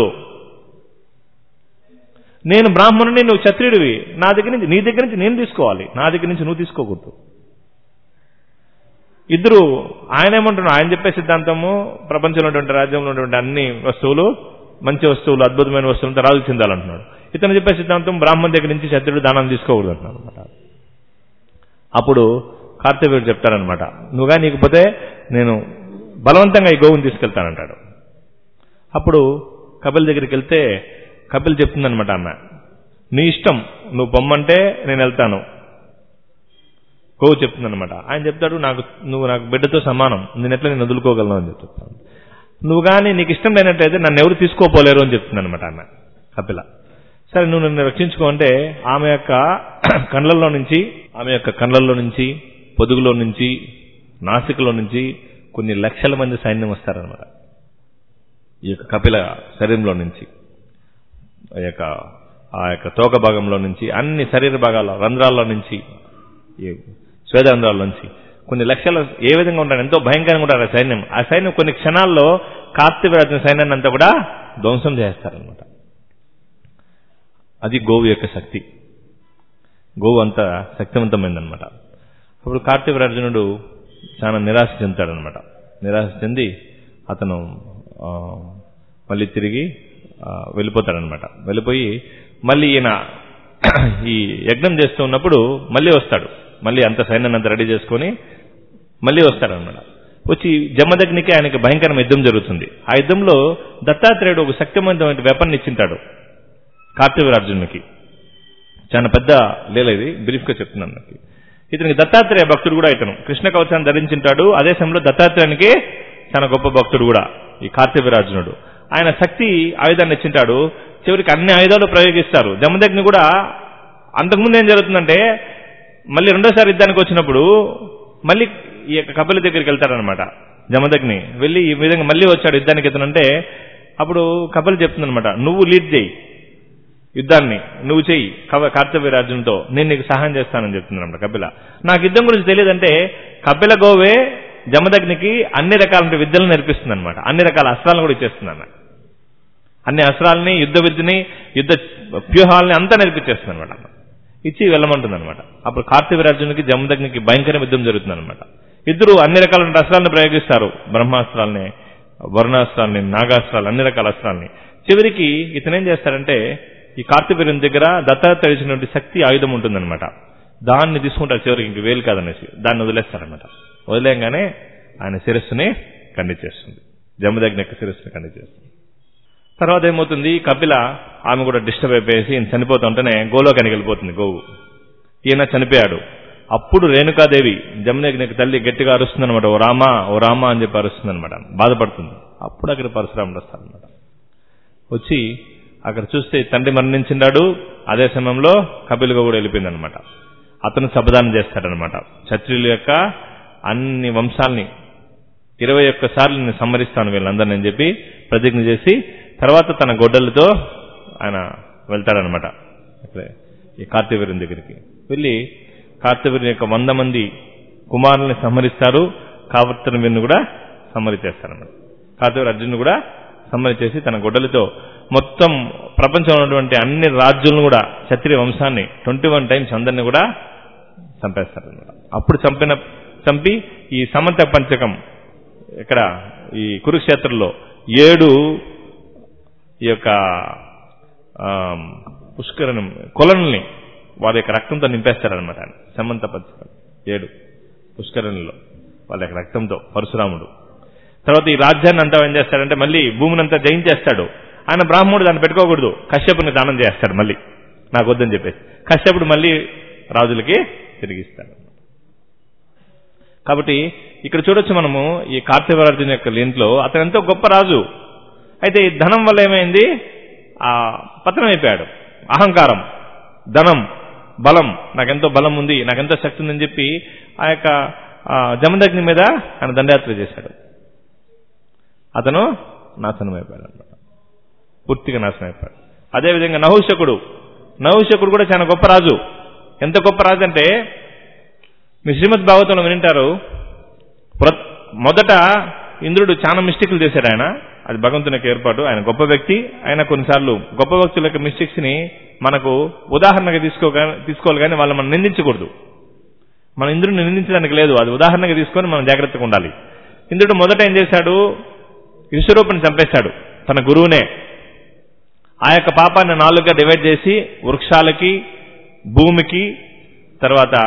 నేను బ్రాహ్మణుని నువ్వు క్షత్రియుడివి నా దగ్గర నుంచి నీ దగ్గర నుంచి నేను తీసుకోవాలి నా దగ్గర నుంచి నువ్వు తీసుకోకూడదు ఇద్దరు ఆయన ఏమంటున్నాడు ఆయన చెప్పే సిద్ధాంతము ప్రపంచంలో ఉన్నటువంటి రాజ్యంలో ఉన్నటువంటి అన్ని వస్తువులు మంచి వస్తువులు అద్భుతమైన వస్తువులతో రాజు చెందాలంటున్నాడు ఇతను చెప్పే సిద్ధాంతం బ్రాహ్మణ దగ్గర నుంచి క్షత్రుడు దానం తీసుకోకూడదు అంటున్నాడు అనమాట అప్పుడు కార్తవీయుడు చెప్తారనమాట నువ్వుగా నీకుపోతే నేను బలవంతంగా ఈ గోవుని తీసుకెళ్తానంటాడు అప్పుడు కపిల్ దగ్గరికి వెళ్తే కపిల్ చెప్తుందనమాట ఆమె నీ ఇష్టం నువ్వు పొమ్మంటే నేను వెళ్తాను గోవు చెప్తుందనమాట ఆయన చెప్తాడు నాకు నువ్వు నాకు బిడ్డతో సమానం నేను ఎట్లా నేను వదులుకోగలను అని చెప్తాను నువ్వు కానీ నీకు ఇష్టం లేనట్లయితే నన్ను ఎవరు తీసుకోపోలేరు అని చెప్తుందనమాట ఆమె కపిల సరే నువ్వు నన్ను రక్షించుకో అంటే ఆమె యొక్క కండ్లల్లో నుంచి ఆమె యొక్క కండ్లల్లో నుంచి పొదుగులో నుంచి నాసికలో నుంచి కొన్ని లక్షల మంది సైన్యం వస్తారనమాట ఈ యొక్క కపిల శరీరంలో నుంచి ఆ యొక్క ఆ యొక్క తోక భాగంలో నుంచి అన్ని శరీర భాగాల రంధ్రాల్లో నుంచి ఈ స్వేదరంధ్రాల నుంచి కొన్ని లక్షల ఏ విధంగా ఉంటారు ఎంతో భయంకరంగా ఉంటారు ఆ సైన్యం ఆ సైన్యం కొన్ని క్షణాల్లో కార్తీవరాజుని సైన్యాన్ని అంతా కూడా ధ్వంసం చేస్తారనమాట అది గోవు యొక్క శక్తి గోవు అంత శక్తివంతమైందనమాట అప్పుడు కార్తీవరార్జునుడు చాలా నిరాశ చెందుతాడనమాట నిరాశ చెంది అతను ఆ, మళ్ళీ తిరిగి ఆ, వెళ్ళిపోతాడనమాట వెళ్ళిపోయి మళ్ళీ ఈయన ఈ యజ్ఞం చేస్తూ ఉన్నప్పుడు మళ్ళీ వస్తాడు మళ్ళీ అంత సైన్యాన్ని అంతా రెడీ చేసుకొని మళ్ళీ వస్తాడనమాట వచ్చి జమదగ్నికి ఆయనకి భయంకరమైన యుద్ధం జరుగుతుంది ఆ యుద్ధంలో దత్తాత్రేయుడు ఒక శక్తివంతమైన వెపన్ ఇచ్చింటాడు కార్తీవరార్జునునికి చాలా పెద్ద లీల ఇది బ్రీఫ్ గా చెప్తున్నాను నాకు ఇతనికి దత్తాత్రేయ భక్తుడు కూడా ఇతను కృష్ణ కవచాన్ని ధరించింటాడు అదే సమయంలో దత్తాత్రేయునికి చాలా గొప్ప భక్తుడు కూడా ఈ కార్తీవరార్జునుడు ఆయన శక్తి ఆయుధాన్ని ఇచ్చింటాడు చివరికి అన్ని ఆయుధాలు ప్రయోగిస్తారు జమదగ్ని కూడా అంతకుముందు ఏం జరుగుతుందంటే మళ్ళీ రెండోసారి యుద్ధానికి వచ్చినప్పుడు మళ్ళీ ఈ యొక్క కపిల దగ్గరికి వెళ్తాడనమాట జమదగ్ని వెళ్ళి ఈ విధంగా మళ్ళీ వచ్చాడు యుద్ధానికి ఇతనంటే అప్పుడు కపిల చెప్తుందనమాట నువ్వు లీడ్ చేయి యుద్ధాన్ని నువ్వు చెయ్యి కవ కార్తవీరార్జునుతో నేను నీకు సహాయం చేస్తానని చెప్తున్నాడు కపిల నాకు యుద్ధం గురించి తెలియదంటే కపిల గోవే జమదగ్నికి అన్ని రకాల విద్యలను నేర్పిస్తుంది అనమాట అన్ని రకాల అస్త్రాలను కూడా ఇచ్చేస్తుంది అన్న అన్ని అస్త్రాలని యుద్ధ విద్యని యుద్ధ వ్యూహాలని అంతా నేర్పించేస్తుంది అనమాట ఇచ్చి వెళ్ళమంటుంది అనమాట అప్పుడు కార్తీవరార్జునికి జమదగ్నికి భయంకర యుద్ధం జరుగుతుంది అనమాట ఇద్దరు అన్ని రకాల అస్త్రాలను ప్రయోగిస్తారు బ్రహ్మాస్త్రాలని వరుణాస్త్రాలని నాగాస్త్రాలు అన్ని రకాల అస్త్రాలని చివరికి ఇతనేం చేస్తాడంటే ఈ కార్తీవీర్యం దగ్గర దత్తాత్రేయుడినటువంటి శక్తి ఆయుధం ఉంటుందన్నమాట దాన్ని తీసుకుంటారు చివరికి ఇంక వేలు కాదనేసి దాన్ని వదిలేస్తారనమాట వదిలేయంగానే ఆయన శిరస్సుని ఖండించేస్తుంది జమదగ్ని యొక్క శిరస్సుని ఖండించేస్తుంది తర్వాత ఏమవుతుంది కపిల ఆమె కూడా డిస్టర్బ్ అయిపోయేసి ఈయన చనిపోతుంటేనే గోలోకానికి వెళ్ళిపోతుంది గోవు ఈయన చనిపోయాడు అప్పుడు రేణుకాదేవి జమునగ్నికి తల్లి గట్టిగా అరుస్తుంది అనమాట ఓ రామా ఓ రామా అని చెప్పి అరుస్తుంది అనమాట బాధపడుతుంది అప్పుడు అక్కడ పరశురాముడు వస్తారనమాట వచ్చి అక్కడ చూస్తే తండ్రి మరణించినాడు అదే సమయంలో కపిలుగా కూడా వెళ్ళిపోయింది అనమాట అతను సబదానం చేస్తాడనమాట క్షత్రియుల యొక్క అన్ని వంశాల్ని ఇరవై ఒక్క సార్లు నేను సంహరిస్తాను వీళ్ళందరినీ అని చెప్పి ప్రతిజ్ఞ చేసి తర్వాత తన గొడ్డలతో ఆయన వెళ్తాడనమాట ఇక్కడే ఈ కార్తవీర్యం దగ్గరికి వెళ్ళి కార్తవీర్యం యొక్క వంద మంది కుమారుల్ని సంహరిస్తారు కావర్తన వీరిని కూడా సంహరి చేస్తారన్నమాట కార్తవీర్ అర్జునుడు కూడా సంహరి చేసి తన గొడ్డలతో మొత్తం ప్రపంచంలో ఉన్నటువంటి అన్ని రాజ్యాలను కూడా క్షత్రియ వంశాన్ని ట్వంటీ వన్ టైమ్స్ అందరినీ కూడా చంపేస్తారన్నమాట అప్పుడు చంపిన చంపి ఈ సమంత పంచకం ఇక్కడ ఈ కురుక్షేత్రంలో ఏడు ఈ యొక్క పుష్కరణం కొలనుల్ని వారి యొక్క రక్తంతో నింపేస్తారనమాట సమంత పంచకం ఏడు పుష్కరణిలో వాళ్ళ యొక్క రక్తంతో పరశురాముడు తర్వాత ఈ రాజ్యాన్ని అంతా ఏం చేస్తాడంటే మళ్ళీ భూమిని అంతా జయించేస్తాడు ఆయన బ్రాహ్మణుడు దాన్ని పెట్టుకోకూడదు కశ్యపుని దానం చేస్తాడు మళ్ళీ నాకు వద్దని చెప్పేసి కశ్యపుడు మళ్ళీ రాజులకి తిరిగిస్తాడు కాబట్టి ఇక్కడ చూడొచ్చు మనము ఈ కార్తీవరార్జున యొక్క లింట్లో అతను ఎంతో గొప్ప రాజు అయితే ఈ ధనం వల్ల ఏమైంది ఆ పతనం అయిపోయాడు అహంకారం ధనం బలం నాకెంతో బలం ఉంది నాకెంతో శక్తి ఉందని చెప్పి ఆ యొక్క జమదగ్ని మీద ఆయన దండయాత్ర చేశాడు అతను నాశనం అయిపోయాడు అనమాట పూర్తిగా నాశనం అయిపోయాడు అదేవిధంగా నహుషకుడు నహుషకుడు కూడా చాలా గొప్ప రాజు ఎంత గొప్ప రాజు అంటే మీ శ్రీమద్ భాగవతంలో వింటారు మొదట ఇంద్రుడు చాలా మిస్టేక్లు చేశాడు ఆయన అది భగవంతుని యొక్క ఏర్పాటు ఆయన గొప్ప వ్యక్తి ఆయన కొన్నిసార్లు గొప్ప వ్యక్తుల యొక్క మిస్టేక్స్ ని మనకు ఉదాహరణగా తీసుకో తీసుకోవాలి కానీ వాళ్ళు మనం నిందించకూడదు మన ఇంద్రుడిని నిందించడానికి లేదు అది ఉదాహరణగా తీసుకొని మనం జాగ్రత్తగా ఉండాలి ఇంద్రుడు మొదట ఏం చేశాడు విశ్వరూపుని చంపేశాడు తన గురువునే ఆ యొక్క పాపాన్ని నాలుగుగా డివైడ్ చేసి వృక్షాలకి భూమికి తర్వాత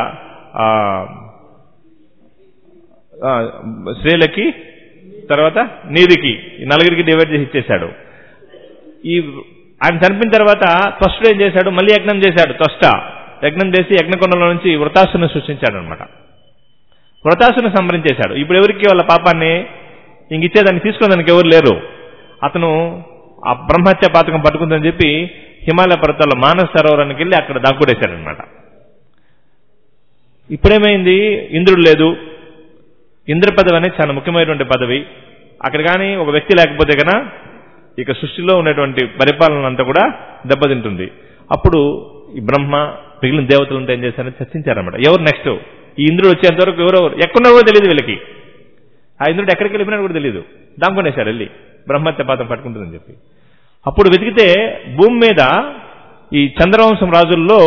స్త్రీలకి తర్వాత నీదికి ఈ నలుగురికి డివైడ్ చేసి ఇచ్చేశాడు ఈ ఆయన చనిపోయిన తర్వాత త్వష్టుడు ఏం చేశాడు మళ్ళీ యజ్ఞం చేశాడు త్వష్ట యజ్ఞం చేసి యజ్ఞకొండలో నుంచి వృతాసుని సృష్టించాడు అనమాట వృతాసుని సంహరించేశాడు ఇప్పుడు ఎవరికి వాళ్ళ పాపాన్ని ఇంక ఇచ్చేదాన్ని తీసుకునేదానికి ఎవరు లేరు అతను ఆ బ్రహ్మహత్య పాతకం పట్టుకుందని చెప్పి హిమాలయ పర్వతాల్లో మానస సరోవరానికి వెళ్ళి అక్కడ దాక్కుడేశాడనమాట ఇప్పుడేమైంది ఇంద్రుడు లేదు ఇంద్ర పదవి అనేది చాలా ముఖ్యమైనటువంటి పదవి అక్కడ కానీ ఒక వ్యక్తి లేకపోతే కనుక ఇక సృష్టిలో ఉన్నటువంటి పరిపాలన అంతా కూడా దెబ్బతింటుంది అప్పుడు ఈ బ్రహ్మ మిగిలిన దేవతలంతా ఏం చేశారని చర్చించారన్నమాట ఎవరు నెక్స్ట్ ఈ ఇంద్రుడు వచ్చేంత వరకు ఎవరో ఎక్కడున్నారో కూడా తెలియదు వీళ్ళకి ఆ ఇంద్రుడు ఎక్కడికి వెళ్ళిపోయినా కూడా తెలియదు దాముకునేశాడు వెళ్ళి బ్రహ్మత్య పాతం పట్టుకుంటుందని చెప్పి అప్పుడు వెతికితే భూమి మీద ఈ చంద్రవంశం రాజుల్లో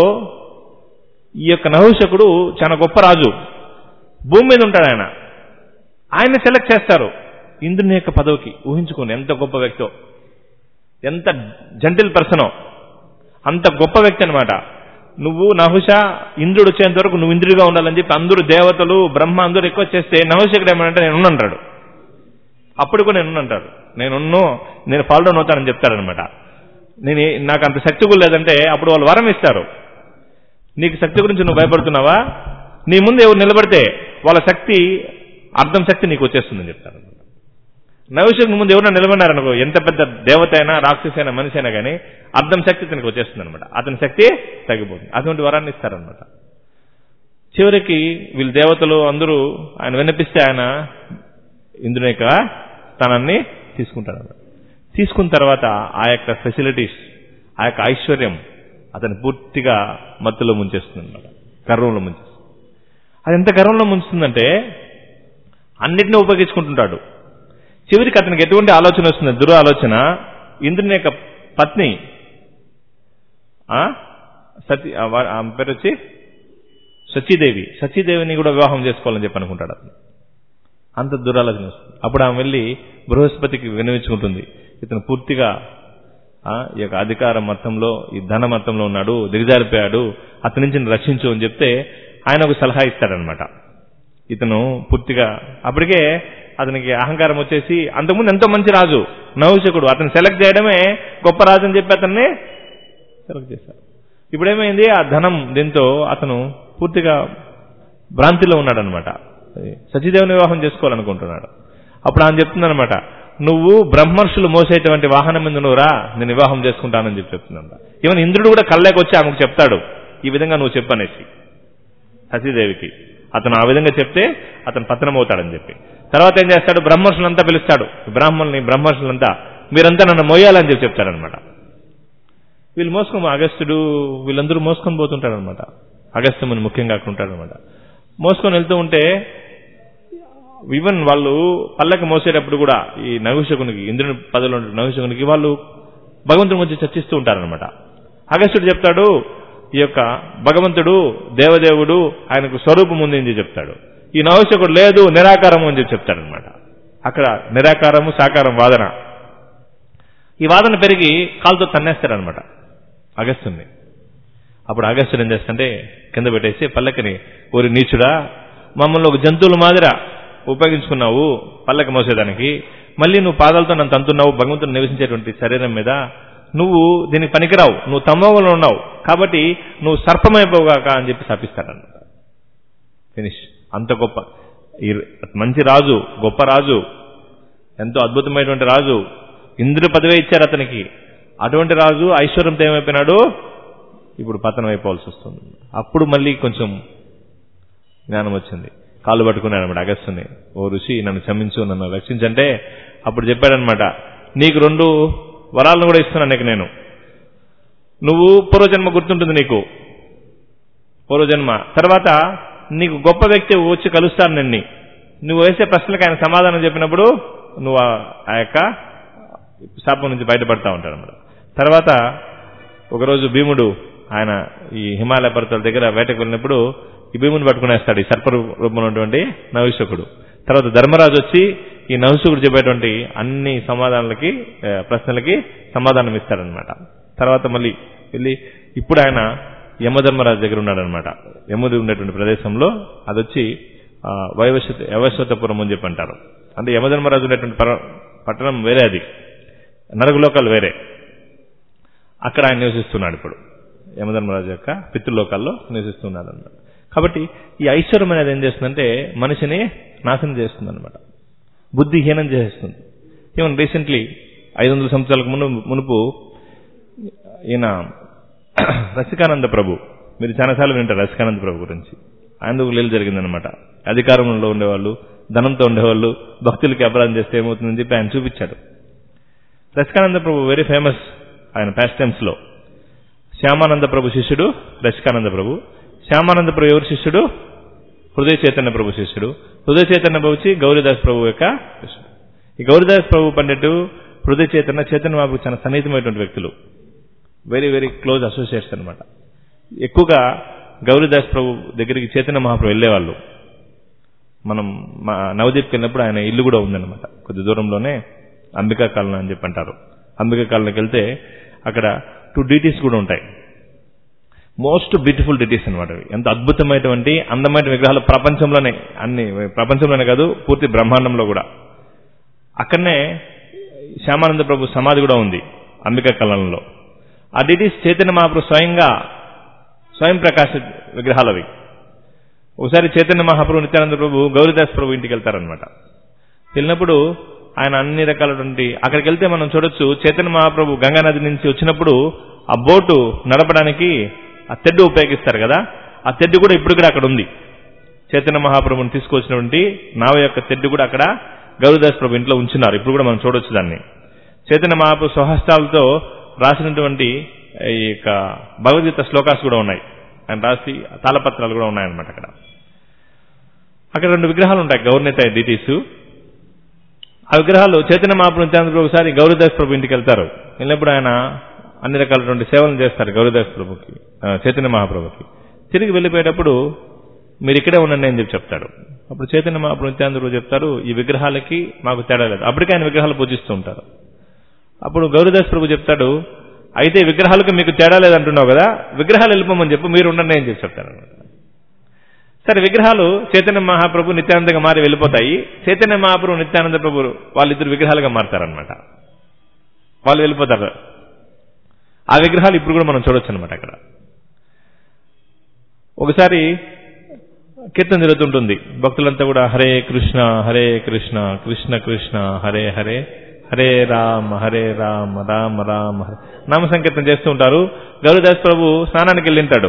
ఈ యొక్క నహుషకుడు చాలా గొప్ప రాజు భూమి మీద ఉంటాడు ఆయన ఆయన సెలెక్ట్ చేస్తారు ఇంద్రుని యొక్క పదవికి ఊహించుకోండి ఎంత గొప్ప వ్యక్తో ఎంత జంటిల్ పర్సనో అంత గొప్ప వ్యక్తి అనమాట నువ్వు నహుష ఇంద్రుడు వచ్చేంత వరకు నువ్వు ఇంద్రుడిగా ఉండాలని చెప్పి అందరూ దేవతలు బ్రహ్మ అందరూ ఎక్కువ చేస్తే నహుషకుడు ఏమంటే నేను ఉన్నంటాడు అప్పుడు కూడా నేను అంటాడు నేనున్నో నేను ఫాలో డౌన్ అవుతానని చెప్తాడనమాట నేను నాకు అంత శక్తి కూడా లేదంటే అప్పుడు వాళ్ళు వరం ఇస్తారు నీకు శక్తి గురించి నువ్వు భయపడుతున్నావా నీ ముందు ఎవరు నిలబడితే వాళ్ళ శక్తి అర్థం శక్తి నీకు వచ్చేస్తుందని చెప్తారు నైవేశ్వరుని ముందు ఎవరైనా నిలబడినారనుకో ఎంత పెద్ద దేవత అయినా రాక్షసి అయినా మనిషి అయినా కానీ అర్థం శక్తి తనకు వచ్చేస్తుంది అనమాట అతని శక్తి తగ్గిపోతుంది అటువంటి వరాన్ని ఇస్తారనమాట చివరికి వీళ్ళు దేవతలు అందరూ ఆయన వినిపిస్తే ఆయన ఇంద్రుని యొక్క స్థానాన్ని తీసుకుంటాడు తీసుకున్న తర్వాత ఆ యొక్క ఫెసిలిటీస్ ఆ యొక్క ఐశ్వర్యం అతని పూర్తిగా మత్తులో ముంచేస్తుంది అనమాట గర్వంలో ముంచేస్తుంది అది ఎంత గర్వంలో ముంచుతుందంటే అన్నిటిని ఉపయోగించుకుంటుంటాడు చివరికి అతనికి ఎటువంటి ఆలోచన వస్తుంది దుర ఆలోచన ఇంద్రుని యొక్క పత్ని సతీ ఆమె పేరు వచ్చి సచీదేవి సచీదేవిని కూడా వివాహం చేసుకోవాలని చెప్పి అనుకుంటాడు అతను అంత దురాలోచన వస్తుంది అప్పుడు ఆమె వెళ్ళి బృహస్పతికి వినవించుకుంటుంది ఇతను పూర్తిగా ఆ, ఈ యొక్క అధికార మతంలో ఈ ధన మతంలో ఉన్నాడు దిగజారిపోయాడు అతని నుంచి నన్ను రక్షించు అని చెప్తే ఆయన ఒక సలహా ఇస్తాడనమాట ఇతను పూర్తిగా అప్పటికే అతనికి అహంకారం వచ్చేసి అంతకుముందు ఎంతో మంచి రాజు నవశకుడు అతను సెలెక్ట్ చేయడమే గొప్ప రాజు అని చెప్పి అతన్ని సెలెక్ట్ చేశారు ఇప్పుడు ఏమైంది ఆ ధనం దీంతో అతను పూర్తిగా భ్రాంతిలో ఉన్నాడనమాట సతీదేవుని వివాహం చేసుకోవాలనుకుంటున్నాడు అప్పుడు ఆయన చెప్తుందనమాట నువ్వు బ్రహ్మర్షులు మోసేటువంటి వాహనం మీద నువ్వు రా నేను వివాహం చేసుకుంటానని చెప్పి చెప్తుందంట ఈవెన్ ఇంద్రుడు కూడా కళ్ళకి వచ్చి ఆమెకు చెప్తాడు ఈ విధంగా నువ్వు చెప్పనేసి సతీదేవికి అతను ఆ విధంగా చెప్తే అతను పతనం అవుతాడని చెప్పి తర్వాత ఏం చేస్తాడు బ్రహ్మర్షులంతా పిలుస్తాడు బ్రాహ్మణుల్ని బ్రహ్మర్షులంతా మీరంతా నన్ను మోయాలని చెప్పి చెప్తాడనమాట వీళ్ళు మోసుకొని అగస్త్యుడు వీళ్ళందరూ మోసుకొని పోతుంటారనమాట అగస్త్యముని ముఖ్యంగా అక్కడ ఉంటాడనమాట మోసుకొని వెళ్తూ ఉంటే ఈవెన్ వాళ్ళు పల్లకి మోసేటప్పుడు కూడా ఈ నగుషకునికి ఇంద్రుని పదవిలో ఉన్న నగుషకునికి వాళ్ళు భగవంతుని మధ్య చర్చిస్తూ ఉంటారనమాట అగస్త్యుడు చెప్తాడు ఈ యొక్క భగవంతుడు దేవదేవుడు ఆయనకు స్వరూపం ఉంది అని చెప్తాడు ఈ నవశకుడు లేదు నిరాకారము అని చెప్పి చెప్తాడనమాట అక్కడ నిరాకారము సాకారం వాదన ఈ వాదన పెరిగి కాలుతో తన్నేస్తాడనమాట అగస్త్యుని అప్పుడు అగస్త్యుడు ఏం చేస్తుంటే కింద పెట్టేసి పల్లకిని ఊరి నీచుడా మమ్మల్ని ఒక జంతువుల మాదిర ఉపయోగించుకున్నావు పల్లకి మోసేదానికి మళ్ళీ నువ్వు పాదాలతో నన్ను తంతున్నావు భగవంతుడు నివసించేటువంటి శరీరం మీద నువ్వు దీనికి పనికిరావు నువ్వు తమ్మోగంలో ఉన్నావు కాబట్టి నువ్వు సర్పమైపోగాక అని చెప్పి శపిస్తాడన్నమాట ఫినిష్ అంత గొప్ప ఈ మంచి రాజు గొప్ప రాజు ఎంతో అద్భుతమైనటువంటి రాజు ఇంద్రుడి పదవే ఇచ్చారు అతనికి అటువంటి రాజు ఐశ్వర్యంతో ఏమైపోయినాడు ఇప్పుడు పతనం అయిపోవాల్సి వస్తుంది అప్పుడు మళ్ళీ కొంచెం జ్ఞానం వచ్చింది కాళ్ళు పట్టుకున్నాడు అనమాట అగస్త్యుని ఓ ఋషి నన్ను క్షమించు నన్ను రక్షించంటే అప్పుడు చెప్పాడనమాట నీకు రెండు వరాలను కూడా ఇస్తున్నాను నీకు నేను నువ్వు పూర్వజన్మ గుర్తుంటుంది నీకు పూర్వజన్మ తర్వాత నీకు గొప్ప వ్యక్తి వచ్చి కలుస్తాను నిన్ని నువ్వు వేసే ప్రశ్నలకు ఆయన సమాధానం చెప్పినప్పుడు నువ్వు ఆ- ఆ యొక్క శాపం నుంచి బయటపడతా ఉంటాడు అన్నమాట తర్వాత ఒకరోజు భీముడు ఆయన ఈ హిమాలయ పర్వతాల దగ్గర వేటకు వెళ్ళినప్పుడు ఈ భీముని పట్టుకునేస్తాడు ఈ సర్ప రూపంలో ఉన్నటువంటి నవిశకుడు తర్వాత ధర్మరాజు వచ్చి ఈ నవిశకుడు చెప్పేటువంటి అన్ని సమాధానాలకి ఆ, ప్రశ్నలకి సమాధానం ఇస్తాడనమాట తర్వాత మళ్ళీ వెళ్ళి ఇప్పుడు ఆయన యమధర్మరాజు దగ్గర ఉన్నాడనమాట యముడు ఉండేటువంటి ప్రదేశంలో అది వచ్చి ఆ, వైవస్వత యవస్వతపురం అని చెప్పి అంటారు అంటే యమధర్మరాజు ఉండేటువంటి పర- పట్టణం వేరే అది నరకలోకాలు వేరే అక్కడ ఆయన నివసిస్తున్నాడు ఇప్పుడు యమధర్మరాజు యొక్క పితృలోకాల్లో నివసిస్తున్నాడు అన్నమాట కాబట్టి ఈ ఐశ్వర్యం అనేది ఏం చేస్తుందంటే మనిషిని నాశనం చేస్తుంది అనమాట బుద్ధిహీనం చేసేస్తుంది ఈవెన్ రీసెంట్లీ ఐదు వందల సంవత్సరాలకు మును మునుపు ఈయన రసికానంద ప్రభు మీరు చాలాసార్లు వింటారు రసికానంద ప్రభు గురించి ఆయనకు లీల జరిగిందనమాట అధికారంలో ఉండేవాళ్ళు ధనంతో ఉండేవాళ్ళు భక్తులకి అపరాధం చేస్తే ఏమవుతుందని చెప్పి ఆయన చూపించాడు రసికానంద ప్రభు వెరీ ఫేమస్ ఆయన పాస్ట్ టైమ్స్ లో శ్యామానంద ప్రభు శిష్యుడు రసికానంద ప్రభు శ్యామానంద ప్రభు ఎవరి శిష్యుడు హృదయ చైతన్య ప్రభు శిష్యుడు హృదయ చైతన్య ప్రభు వచ్చి గౌరీదాస్ ప్రభు యొక్క శిష్యుడు ఈ గౌరీదాస్ ప్రభు పండిట్టు హృదయ చైతన్య చైతన్య బాబు చాలా సన్నిహితమైనటువంటి వ్యక్తులు వెరీ వెరీ క్లోజ్ అసోసియేట్స్ అనమాట ఎక్కువగా గౌరీదాస్ ప్రభు దగ్గరికి చైతన్య మహాప్రభు వెళ్ళేవాళ్ళు మనం మా నవదీప్కి వెళ్ళినప్పుడు ఆయన ఇల్లు కూడా ఉందన్నమాట కొద్ది దూరంలోనే అంబికా కాలనీ అని చెప్పి అంటారు అంబికా కాలనీకి వెళ్తే అక్కడ టూ డిటీస్ కూడా ఉంటాయి మోస్ట్ బ్యూటిఫుల్ డిటీస్ అనమాట అవి ఎంత అద్భుతమైనటువంటి అందమైన విగ్రహాలు ప్రపంచంలోనే అన్ని ప్రపంచంలోనే కాదు పూర్తి బ్రహ్మాండంలో కూడా అక్కడనే శ్యామానంద ప్రభు సమాధి కూడా ఉంది అంబికా కళంలో ఆ డిటీస్ చైతన్య మహాప్రభు స్వయంగా స్వయం ప్రకాశ విగ్రహాలు అవి ఒకసారి చైతన్య మహాప్రభు నిత్యానంద ప్రభు గౌరీదాస్ ప్రభు ఇంటికి వెళ్తారనమాట వెళ్ళినప్పుడు ఆయన అన్ని రకాలటువంటి అక్కడికి వెళ్తే మనం చూడొచ్చు చైతన్య మహాప్రభు గంగానది నుంచి వచ్చినప్పుడు ఆ బోటు నడపడానికి ఆ తెడ్డు ఉపయోగిస్తారు కదా ఆ తెడ్డు కూడా ఇప్పుడు కూడా అక్కడ ఉంది చైతన్య మహాప్రభుని తీసుకొచ్చినటువంటి నావ యొక్క తెడ్డు కూడా అక్కడ గౌరీదాస్ ప్రభు ఇంట్లో ఉంచున్నారు ఇప్పుడు కూడా మనం చూడొచ్చు దాన్ని చైతన్య మహాప్రభు స్వహస్తాలతో రాసినటువంటి ఈ యొక్క భగవద్గీత శ్లోకాస్ కూడా ఉన్నాయి ఆయన రాసి తాళపత్రాలు కూడా ఉన్నాయన్నమాట అక్కడ అక్కడ రెండు విగ్రహాలు ఉంటాయి గౌర్నెత డిటీస్ ఆ విగ్రహాలు చైతన్య మహాప్రభు నిత్యానంద ప్రభు ఒకసారి గౌరీదాస్ ప్రభు ఇంటికి వెళ్తారు వెళ్ళినప్పుడు ఆయన అన్ని రకాలటువంటి సేవలు చేస్తారు గౌరీదాస్ ప్రభుకి ఆ, చైతన్య మహాప్రభుకి తిరిగి వెళ్ళిపోయేటప్పుడు మీరు ఇక్కడే ఉండండి అని చెప్పి చెప్తాడు అప్పుడు చైతన్య మహాప్రభు నిత్యానంద ప్రభు చెప్తారు ఈ విగ్రహాలకి మాకు తేడా లేదు అప్పటికే ఆయన విగ్రహాలు పూజిస్తూ ఉంటారు అప్పుడు గౌరీదాస్ ప్రభు చెప్తాడు అయితే విగ్రహాలకు మీకు తేడా లేదంటున్నావు కదా విగ్రహాలు వెళ్ళిపోమని చెప్పు మీరు ఉండండి అని చెప్పి చెప్తారు సరే విగ్రహాలు చైతన్య మహాప్రభు నిత్యానందంగా మారి వెళ్ళిపోతాయి చైతన్య మహాప్రభు నిత్యానంద ప్రభు వాళ్ళిద్దరు విగ్రహాలుగా మారతారనమాట వాళ్ళు వెళ్ళిపోతారు ఆ విగ్రహాలు ఇప్పుడు కూడా మనం చూడొచ్చు అనమాట అక్కడ ఒకసారి కీర్తన జరుగుతుంటుంది భక్తులంతా కూడా హరే కృష్ణ హరే కృష్ణ కృష్ణ కృష్ణ హరే హరే హరే రామ హరే రామ రామ రామ హరే నామ సంకీర్తన చేస్తూ ఉంటారు గౌరీదాస్ ప్రభు స్నానానికి వెళ్ళింటాడు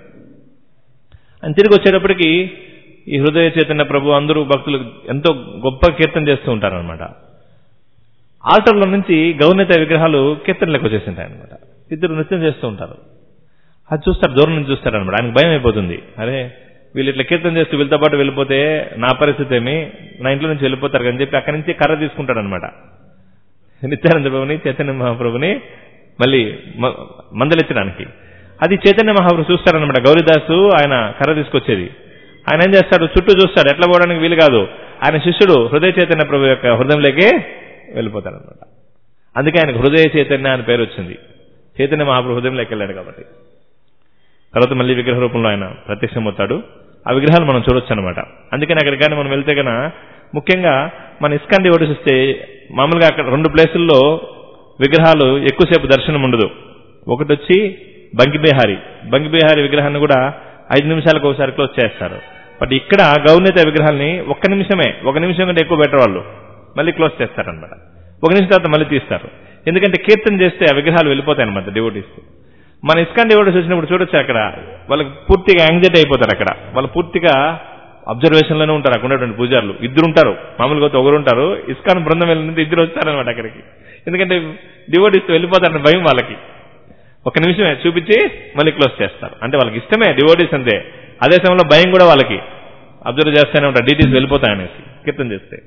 అని తిరిగి వచ్చేటప్పటికి ఈ హృదయ చైతన్య ప్రభు అందరూ భక్తులు ఎంతో గొప్ప కీర్తన చేస్తూ ఉంటారు అనమాట ఆల్టర్లో నుంచి గౌర్ణిత విగ్రహాలు కీర్తనలకు వచ్చేసింటాయి అనమాట ఇద్దరు నృత్యం చేస్తూ ఉంటారు అది చూస్తారు దూరం నుంచి చూస్తారు అనమాట ఆయనకు భయం అయిపోతుంది అరే వీళ్ళు ఇట్లా కీర్తన చేస్తూ వీళ్ళతో పాటు వెళ్ళిపోతే నా పరిస్థితి ఏమి నా ఇంట్లో నుంచి వెళ్ళిపోతారు అని చెప్పి అక్కడి నుంచి కర్ర తీసుకుంటాడు అనమాట నిత్యానంద ప్రభుని చైతన్య మహాప్రభుని మళ్ళీ మ- మందలించడానికి అది చైతన్య మహాప్రభు చూస్తారనమాట గౌరీదాసు ఆయన కర్ర తీసుకొచ్చేది ఆయన ఏం చేస్తాడు చుట్టూ చూస్తాడు ఎట్లా పోవడానికి వీలు కాదు ఆయన శిష్యుడు హృదయ చైతన్య ప్రభు యొక్క హృదయంలోకి వెళ్ళిపోతాడనమాట అందుకే ఆయనకు హృదయ చైతన్య అని పేరు వచ్చింది చైతన్య మహాప్రభు హృదయంలోకి వెళ్ళాడు కాబట్టి తర్వాత మళ్ళీ విగ్రహ రూపంలో ఆయన ప్రత్యక్షమవుతాడు ఆ విగ్రహాలు మనం చూడొచ్చు అనమాట అందుకని అక్కడికి కానీ మనం వెళ్తే కనుక ముఖ్యంగా మన ఇస్కాన్ డివోటీస్ వస్తే మామూలుగా అక్కడ రెండు ప్లేసుల్లో విగ్రహాలు ఎక్కువసేపు దర్శనం ఉండదు ఒకటి వచ్చి బంకిబిహారి బంకిబిహారి విగ్రహాన్ని కూడా ఐదు నిమిషాలకు ఒకసారి క్లోజ్ చేస్తారు బట్ ఇక్కడ గౌర్ణిత విగ్రహాల్ని ఒక్క నిమిషమే ఒక నిమిషం కంటే ఎక్కువ పెట్టేవాళ్ళు మళ్ళీ క్లోజ్ చేస్తారనమాట ఒక నిమిషం తర్వాత మళ్ళీ తీస్తారు ఎందుకంటే కీర్తన చేస్తే ఆ విగ్రహాలు వెళ్ళిపోతాయి అనమాట డివోటీస్ మన ఇస్కాన్ డివోటీస్ వచ్చినప్పుడు చూడొచ్చు అక్కడ వాళ్ళకి పూర్తిగా యాంగ్జైటీ అయిపోతారు అక్కడ వాళ్ళు పూర్తిగా అబ్జర్వేషన్ లోనే ఉంటారు అక్కడ ఉన్నటువంటి పూజారులు ఇద్దరు ఉంటారు మామూలుగా అయితే ఒకరు ఉంటారు ఇస్కాన్ బృందం వెళ్ళినది ఇద్దరు వస్తారనమాట అక్కడికి ఎందుకంటే డివోటీస్ వెళ్ళిపోతారని భయం వాళ్ళకి ఒక నిమిషమే చూపించి మళ్ళీ క్లోజ్ చేస్తారు అంటే వాళ్ళకి ఇష్టమే డివోటీస్ అంతే అదే సమయంలో భయం కూడా వాళ్ళకి అబ్జర్వ్ చేస్తూనే ఉంటారు డీటెయిల్స్ వెళ్ళిపోతాయనేసి కీర్తన చేస్తే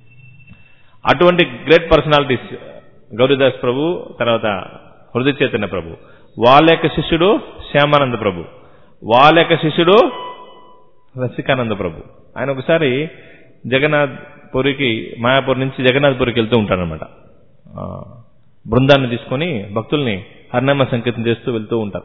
అటువంటి గ్రేట్ పర్సనాలిటీస్ గౌరీదాస్ ప్రభు తర్వాత హృదయ చైతన్య ప్రభు వాళ్ళ యొక్క శిష్యుడు శ్యామానంద ప్రభు వాళ్ళ యొక్క శిష్యుడు రసికానంద ప్రభు ఆయన ఒకసారి జగన్నాథ్ పురికి మాయాపూర్ నుంచి జగన్నాథ్ పురికి వెళ్తూ ఉంటారనమాట బృందాన్ని తీసుకొని భక్తుల్ని హరినామ సంకేతం చేస్తూ వెళ్తూ ఉంటారు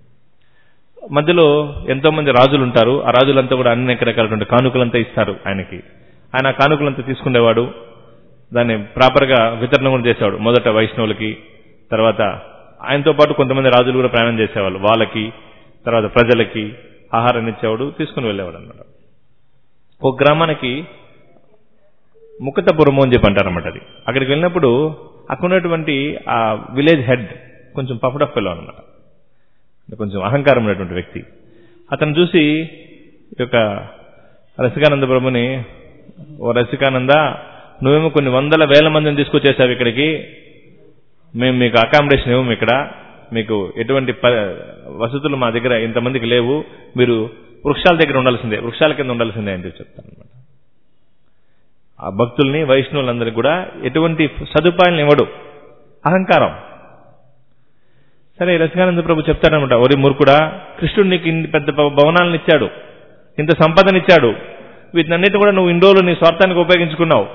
మధ్యలో ఎంతో మంది రాజులు ఉంటారు ఆ రాజులంతా కూడా అనేక రకాలటువంటి కానుకలంతా ఇస్తారు ఆయనకి ఆయన ఆ కానుకలంతా తీసుకునేవాడు దాన్ని ప్రాపర్ గా వితరణ కూడా చేసేవాడు మొదట వైష్ణవులకి తర్వాత ఆయనతో పాటు కొంతమంది రాజులు కూడా ప్రయాణం చేసేవాళ్ళు వాళ్ళకి తర్వాత ప్రజలకి ఆహారాన్ని ఇచ్చేవాడు తీసుకుని వెళ్ళేవాడు అన్నమాట ఒక గ్రామానికి ముక్కతపురము అని చెప్పి అంటారన్నమాట అది అక్కడికి వెళ్ళినప్పుడు అక్కడ ఉన్నటువంటి ఆ విలేజ్ హెడ్ కొంచెం పఫడ్ అప్ అనమాట కొంచెం అహంకారం ఉన్నటువంటి వ్యక్తి అతను చూసి ఈ యొక్క రసికానంద ప్రభుని ఓ రసికానంద నువ్వేమో కొన్ని వందల వేల మందిని తీసుకొచ్చేసావు ఇక్కడికి మేము మీకు అకామిడేషన్ ఇవ్వము ఇక్కడ మీకు ఎటువంటి ప- వసతులు మా దగ్గర ఇంతమందికి లేవు మీరు వృక్షాల దగ్గర ఉండాల్సిందే వృక్షాల కింద ఉండాల్సిందే అని చెప్పి చెప్తాను అనమాట ఆ భక్తుల్ని వైష్ణవులందరికీ కూడా ఎటువంటి సదుపాయాలను ఇవ్వడు అహంకారం సరే రసికానంద ప్రభు చెప్తాడనమాట ఒరి మూర్ఖుడా కృష్ణుడు నీకు ఇన్ని పెద్ద భవ- భవనాలను ఇచ్చాడు ఇంత సంపదనిచ్చాడు వీటినన్నిటి కూడా నువ్వు ఇన్ని రోజులు నీ స్వార్థానికి ఉపయోగించుకున్నావు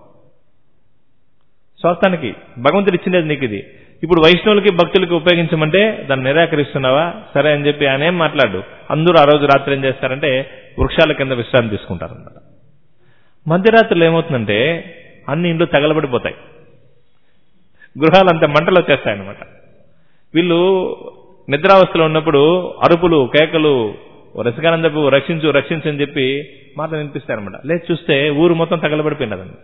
స్వార్థానికి భగవంతుడు ఇచ్చినది నీకు ఇది ఇప్పుడు వైష్ణవులకి భక్తులకి ఉపయోగించమంటే దాన్ని నిరాకరిస్తున్నావా సరే అని చెప్పి ఆయన ఏం మాట్లాడు అందరూ ఆ రోజు రాత్రి ఏం చేస్తారంటే వృక్షాల కింద విశ్రాంతి తీసుకుంటారన్నమాట మధ్యరాత్రులు ఏమవుతుందంటే అన్ని ఇండ్లు తగలబడిపోతాయి గృహాలంతా మంటలు వచ్చేస్తాయి అన్నమాట వీళ్ళు నిద్రావస్థలో ఉన్నప్పుడు అరుపులు కేకలు రసికానందపు రక్షించు రక్షించు అని చెప్పి మాటలు వినిపిస్తారనమాట లేదు చూస్తే ఊరు మొత్తం తగలబడిపోయింది అదనమాట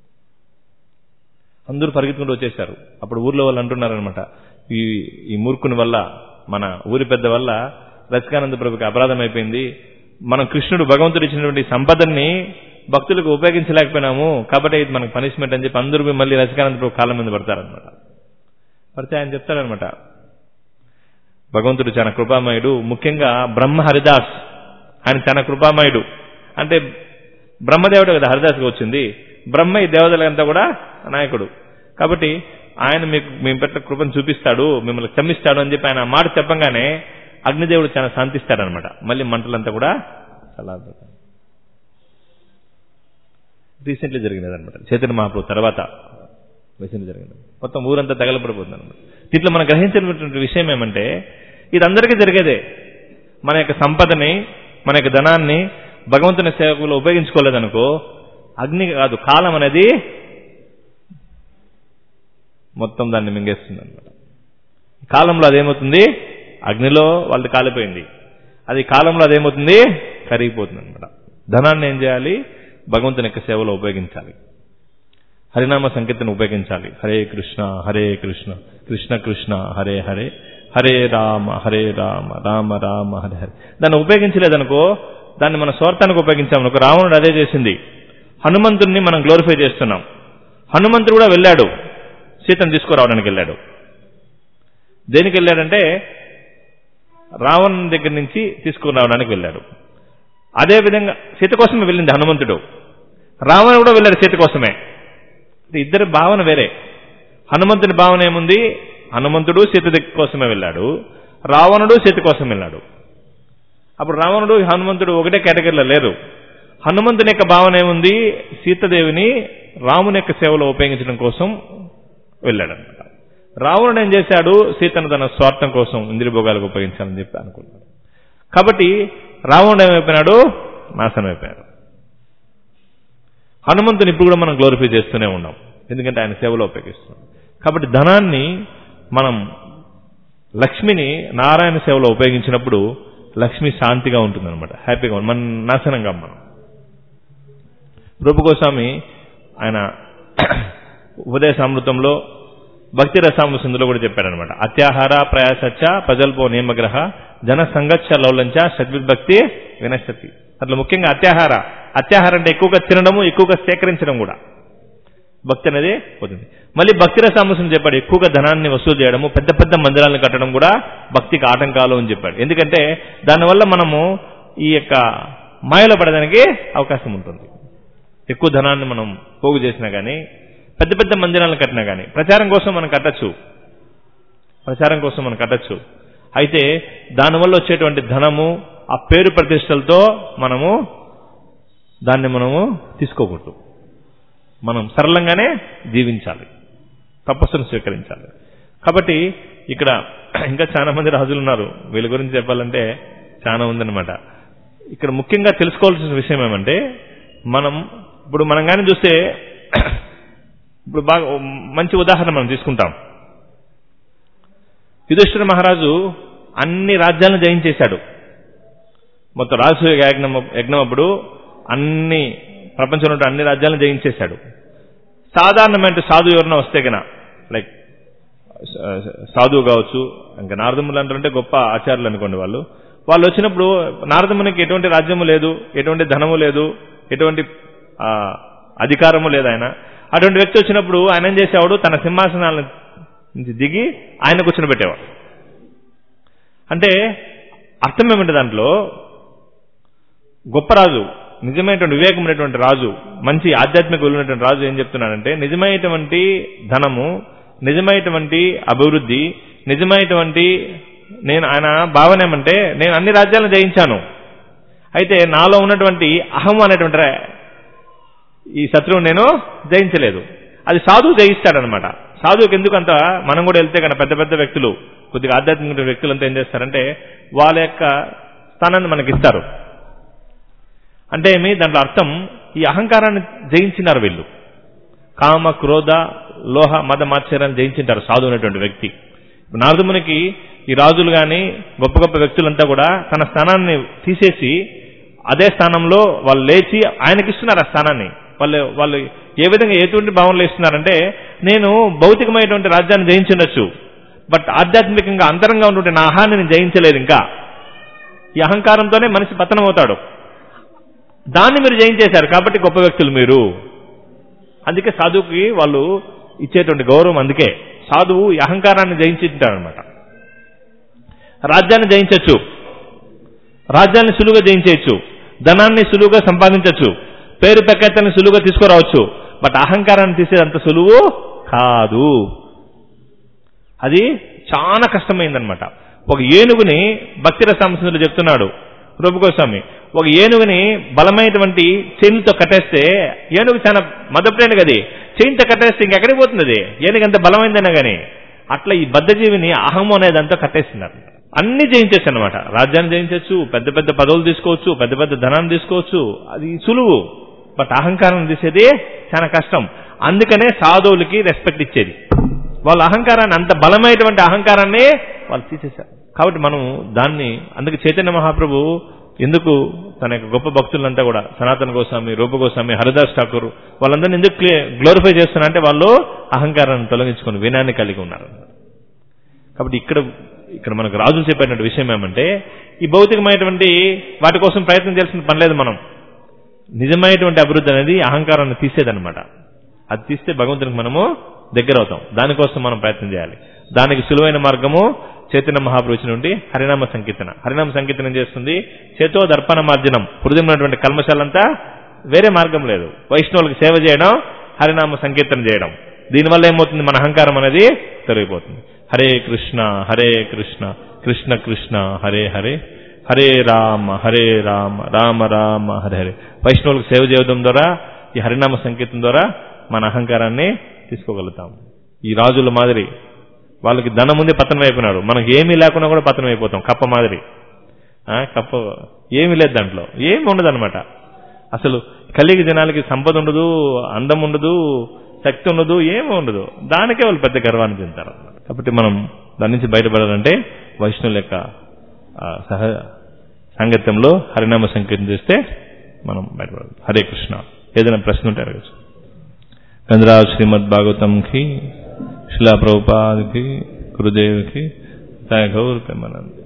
అందరూ పరిగెత్తుకుంటూ వచ్చేసారు అప్పుడు ఊర్లో వాళ్ళు అంటున్నారనమాట ఈ ఈ మూర్ఖుని వల్ల మన ఊరి పెద్ద వల్ల రసికానంద ప్రభుకి అపరాధం అయిపోయింది మనం కృష్ణుడు భగవంతుడు ఇచ్చినటువంటి సంపదన్ని భక్తులకు ఉపయోగించలేకపోయినాము కాబట్టి ఇది మనకు పనిష్మెంట్ అని చెప్పి అందరూ పోయి మళ్ళీ రసికానంద ప్రభు కాలం మీద పడతారనమాట పడితే ఆయన చెప్తారనమాట భగవంతుడు చాలా కృపామయుడు ముఖ్యంగా బ్రహ్మ హరిదాస్ ఆయన చాలా కృపామయుడు అంటే బ్రహ్మదేవుడు కదా హరిదాస్గా వచ్చింది బ్రహ్మ ఈ దేవతలంతా కూడా నాయకుడు కాబట్టి ఆయన మీకు మేము పెట్ట కృపను చూపిస్తాడు మిమ్మల్ని క్షమిస్తాడు అని చెప్పి ఆయన ఆ మాట చెప్పంగానే అగ్నిదేవుడు చాలా శాంతిస్తాడనమాట మళ్ళీ మంటలంతా కూడా చల్లారిపోతాయి రీసెంట్లీ జరిగినది అనమాట చైతన్య మహాప్రభు తర్వాత విషయం జరిగింది మొత్తం ఊరంతా తగలబడిపోతుంది అనమాట దీంట్లో మనం గ్రహించినటువంటి విషయం ఏమంటే ఇది అందరికీ జరిగేదే మన యొక్క సంపదని మన యొక్క ధనాన్ని భగవంతుని సేవకులు ఉపయోగించుకోలేదనుకో అగ్ని కాదు కాలం అనేది మొత్తం దాన్ని మింగేస్తుంది అనమాట కాలంలో అదేమవుతుంది అగ్నిలో వాళ్ళది కాలిపోయింది అది కాలంలో అదేమవుతుంది కరిగిపోతుంది అనమాట ధనాన్ని ఏం చేయాలి భగవంతుని యొక్క సేవలో ఉపయోగించాలి హరినామ సంకీర్తన ఉపయోగించాలి హరే కృష్ణ హరే కృష్ణ కృష్ణ కృష్ణ హరే హరే హరే రామ హరే రామ రామ రామ హరే హరే దాన్ని ఉపయోగించలేదనుకో దాన్ని మన స్వార్థానికి ఉపయోగించామనుకో రావణుడు అదే చేసింది హనుమంతుడిని మనం గ్లోరిఫై చేస్తున్నాం హనుమంతుడు కూడా వెళ్ళాడు సీతను తీసుకురావడానికి వెళ్ళాడు దేనికి వెళ్ళాడంటే రావణ్ దగ్గర నుంచి తీసుకురావడానికి వెళ్ళాడు అదే విధంగా సీత కోసమే వెళ్ళింది హనుమంతుడు రావణ కూడా వెళ్ళాడు సీత కోసమే ఇద్దరి భావన వేరే హనుమంతుని భావన ఏముంది హనుమంతుడు సీత దగ్గర కోసమే వెళ్ళాడు రావణుడు సీత కోసం వెళ్ళాడు అప్పుడు రావణుడు హనుమంతుడు ఒకటే కేటగిరీలో లేరు హనుమంతుని యొక్క భావన ఏముంది సీతదేవిని రాముని యొక్క సేవలో ఉపయోగించడం కోసం వెళ్ళాడనమాట రావణుడు ఏం చేశాడు సీతను తన స్వార్థం కోసం ఇంద్రియభోగాలకు ఉపయోగించాలని చెప్పి అనుకున్నాడు కాబట్టి రావణుడు ఏమైపోయినాడు నాశనం అయిపోయాడు హనుమంతుని ఇప్పుడు కూడా మనం గ్లోరిఫై చేస్తూనే ఉన్నాం ఎందుకంటే ఆయన సేవలో ఉపయోగిస్తున్నాం కాబట్టి ధనాన్ని మనం లక్ష్మిని నారాయణ సేవలో ఉపయోగించినప్పుడు లక్ష్మి శాంతిగా ఉంటుందన్నమాట హ్యాపీగా ఉంటుంది మన నాశనంగా మనం ప్రభు గోస్వామి ఆయన ఉపదేశామృతంలో భక్తి రసామృతంలో కూడా చెప్పాడనమాట అత్యాహార ప్రయాసచ్చ ప్రజల్పో నియమగ్రహ జన సంగచ్చ లౌలంచ సద్విభక్తి వినశతి అట్లా ముఖ్యంగా అత్యాహార అత్యాహారం అంటే ఎక్కువగా తినడము ఎక్కువగా సేకరించడం కూడా భక్తి అనేది పోతుంది మళ్ళీ భక్తి రసామృతం చెప్పాడు ఎక్కువగా ధనాన్ని వసూలు చేయడము పెద్ద పెద్ద మందిరాలను కట్టడం కూడా భక్తికి ఆటంకాలు అని చెప్పాడు ఎందుకంటే దానివల్ల మనము ఈ యొక్క మాయలో పడడానికి అవకాశం ఉంటుంది ఎక్కువ ధనాన్ని మనం పోగు చేసినా కానీ పెద్ద పెద్ద మందిరాలను కట్టినా కానీ ప్రచారం కోసం మనం కట్టచ్చు ప్రచారం కోసం మనం కట్టచ్చు అయితే దానివల్ల వచ్చేటువంటి ధనము ఆ పేరు ప్రతిష్టలతో మనము దాన్ని మనము తీసుకోకూడదు మనం సరళంగానే జీవించాలి తపస్సును స్వీకరించాలి కాబట్టి ఇక్కడ ఇంకా చాలా మంది రాజులు ఉన్నారు వీళ్ళ గురించి చెప్పాలంటే చాలా ఉందన్నమాట ఇక్కడ ముఖ్యంగా తెలుసుకోవాల్సిన విషయం ఏమంటే మనం ఇప్పుడు మనం కానీ చూస్తే ఇప్పుడు బాగా మంచి ఉదాహరణ మనం తీసుకుంటాం యుధిష్ఠిర మహారాజు అన్ని రాజ్యాలను జయించేశాడు మొత్తం రాజు యజ్ఞం యజ్ఞం అప్పుడు అన్ని ప్రపంచంలో ఉన్న అన్ని రాజ్యాలను జయించేశాడు సాధారణమైన సాధు ఎవరైనా వస్తే గన లైక్ సాధువు కావచ్చు ఇంకా నారదములు అంటారంటే గొప్ప ఆచార్యులు అనుకోండి వాళ్ళు వాళ్ళు వచ్చినప్పుడు నారదమునికి ఎటువంటి రాజ్యము లేదు ఎటువంటి ధనము లేదు ఎటువంటి అధికారము లేదు ఆయన అటువంటి వ్యక్తి వచ్చినప్పుడు ఆయన ఏం చేసేవాడు తన సింహాసనాల నుంచి దిగి ఆయన కూర్చొని పెట్టేవాడు అంటే అర్థం ఏమిటి దాంట్లో గొప్ప రాజు నిజమైనటువంటి వివేకమైనటువంటి రాజు మంచి ఆధ్యాత్మిక ఉన్నటువంటి రాజు ఏం చెప్తున్నాడంటే నిజమైనటువంటి ధనము నిజమైనటువంటి అభివృద్ధి నిజమైనటువంటి నేను ఆయన భావన ఏమంటే నేను అన్ని రాజ్యాలను జయించాను అయితే నాలో ఉన్నటువంటి అహం అనేటువంటి ఈ శత్రువు నేను జయించలేదు అది సాధువు జయిస్తాడనమాట సాధువుకి ఎందుకంత మనం కూడా వెళ్తే కనుక పెద్ద పెద్ద వ్యక్తులు కొద్దిగా ఆధ్యాత్మిక వ్యక్తులంతా ఏం చేస్తారంటే వాళ్ళ యొక్క స్థానాన్ని మనకిస్తారు అంటే ఏమి దాంట్లో అర్థం ఈ అహంకారాన్ని జయించినారు వీళ్ళు కామ క్రోధ లోహ మద మాత్సర్యాన్ని జయించింటారు సాధు అనేటువంటి వ్యక్తి నారదుమునికి ఈ రాజులు కానీ గొప్ప గొప్ప వ్యక్తులంతా కూడా తన స్థానాన్ని తీసేసి అదే స్థానంలో వాళ్ళు లేచి ఆయనకిస్తున్నారు ఆ స్థానాన్ని వాళ్ళు వాళ్ళు ఏ విధంగా ఎటువంటి భావనలో ఇస్తున్నారంటే నేను భౌతికమైనటువంటి రాజ్యాన్ని జయించుండొచ్చు బట్ ఆధ్యాత్మికంగా అంతరంగా ఉన్నటువంటి నా అహాన్ని నేను జయించలేదు ఇంకా ఈ అహంకారంతోనే మనిషి పతనం అవుతాడు దాన్ని మీరు జయించేశారు కాబట్టి గొప్ప వ్యక్తులు మీరు అందుకే సాధువుకి వాళ్ళు ఇచ్చేటువంటి గౌరవం అందుకే సాధువు ఈ అహంకారాన్ని జయించుంటారనమాట రాజ్యాన్ని జయించవచ్చు రాజ్యాన్ని సులువుగా జయించేయచ్చు ధనాన్ని సులువుగా సంపాదించవచ్చు పేరు ప్రఖ్యాతల్ని సులువుగా తీసుకురావచ్చు బట్ అహంకారాన్ని తీసేది అంత సులువు కాదు అది చాలా కష్టమైందనమాట ఒక ఏనుగుని భక్తి రసాంశంలో చెప్తున్నాడు రూపగోస్వామి ఒక ఏనుగుని బలమైనటువంటి చేనులతో కట్టేస్తే ఏనుగు చాలా మదపుటైన గది చేయింత కట్టేస్తే ఇంకెక్కడికి పోతుంది అది ఏనికి అంత బలమైందైనా కానీ అట్లా ఈ బద్ధజీవిని అహము అనే దాంతో కట్టేస్తున్నారు అన్ని జయించచ్చు అనమాట రాజ్యాన్ని జయించవచ్చు పెద్ద పెద్ద పదవులు తీసుకోవచ్చు పెద్ద పెద్ద ధనాన్ని తీసుకోవచ్చు అది సులువు బట్ అహంకారం తీసేది చాలా కష్టం అందుకనే సాధువులకి రెస్పెక్ట్ ఇచ్చేది వాళ్ళ అహంకారాన్ని అంత బలమైనటువంటి అహంకారాన్ని వాళ్ళు తీసేశారు కాబట్టి మనం దాన్ని అందుకే చైతన్య మహాప్రభు ఎందుకు తన యొక్క గొప్ప భక్తులంతా కూడా సనాతన గోస్వామి రూప గోస్వామి హరిదాస్ ఠాకూర్ వాళ్ళందరినీ ఎందుకు గ్లోరిఫై చేస్తున్నారంటే వాళ్ళు అహంకారాన్ని తొలగించుకొని వినాన్ని కలిగి ఉన్నారు కాబట్టి ఇక్కడ ఇక్కడ మనకు రాజులు చెప్పినటువంటి విషయం ఏమంటే ఈ భౌతికమైనటువంటి వాటి కోసం ప్రయత్నం చేయాల్సిన పని లేదు మనం నిజమైనటువంటి అభివృద్ధి అనేది అహంకారాన్ని తీసేదన్నమాట అది తీస్తే భగవంతునికి మనము దగ్గర అవుతాం దానికోసం మనం ప్రయత్నం చేయాలి దానికి సులువైన మార్గము చైతన్య మహాప్రభు నుండి హరినామ సంకీర్తన హరినామ సంకీర్తనం చేస్తుంది చేతో దర్పణ మార్జనం హృదయమైనటువంటి కల్మశాలంతా వేరే మార్గం లేదు వైష్ణవులకు సేవ చేయడం హరినామ సంకీర్తన చేయడం దీనివల్ల ఏమవుతుంది మన అహంకారం అనేది తొలగిపోతుంది హరే కృష్ణ హరే కృష్ణ కృష్ణ కృష్ణ హరే హరే హరే రామ హరే రామ రామ రామ హరే హరే వైష్ణవులకు సేవ చేయడం ద్వారా ఈ హరినామ సంకీర్తన ద్వారా మన అహంకారాన్ని తీసుకోగలుగుతాం ఈ రాజుల మాదిరి వాళ్ళకి ధనం ముందే పతనం అయిపోయినాడు మనకి ఏమీ లేకుండా కూడా పతనం అయిపోతాం కప్ప మాదిరి ఆ, కప్ప ఏమీ లేదు దాంట్లో ఏమి ఉండదు అనమాట అసలు కలిగి జనాలకి సంపద ఉండదు అందం ఉండదు శక్తి ఉండదు ఏమీ ఉండదు దానికే వాళ్ళు పెద్ద గర్వాన్ని చెందుతారు కాబట్టి మనం దాని నుంచి బయటపడాలంటే వైష్ణవుల యొక్క ఆ, సహ సాంగత్యంలో హరినామ సంకీర్తన చేస్తే మనం బయటపడాలి హరే కృష్ణ ఏదైనా ప్రశ్న ఉంటే అడగచ్చు గంధరాజ్ శ్రీమద్ భాగవతం కి శిలా ప్రభుపాద్ కి గురుదేవ్ కి గౌర్ ప్రేమానంద్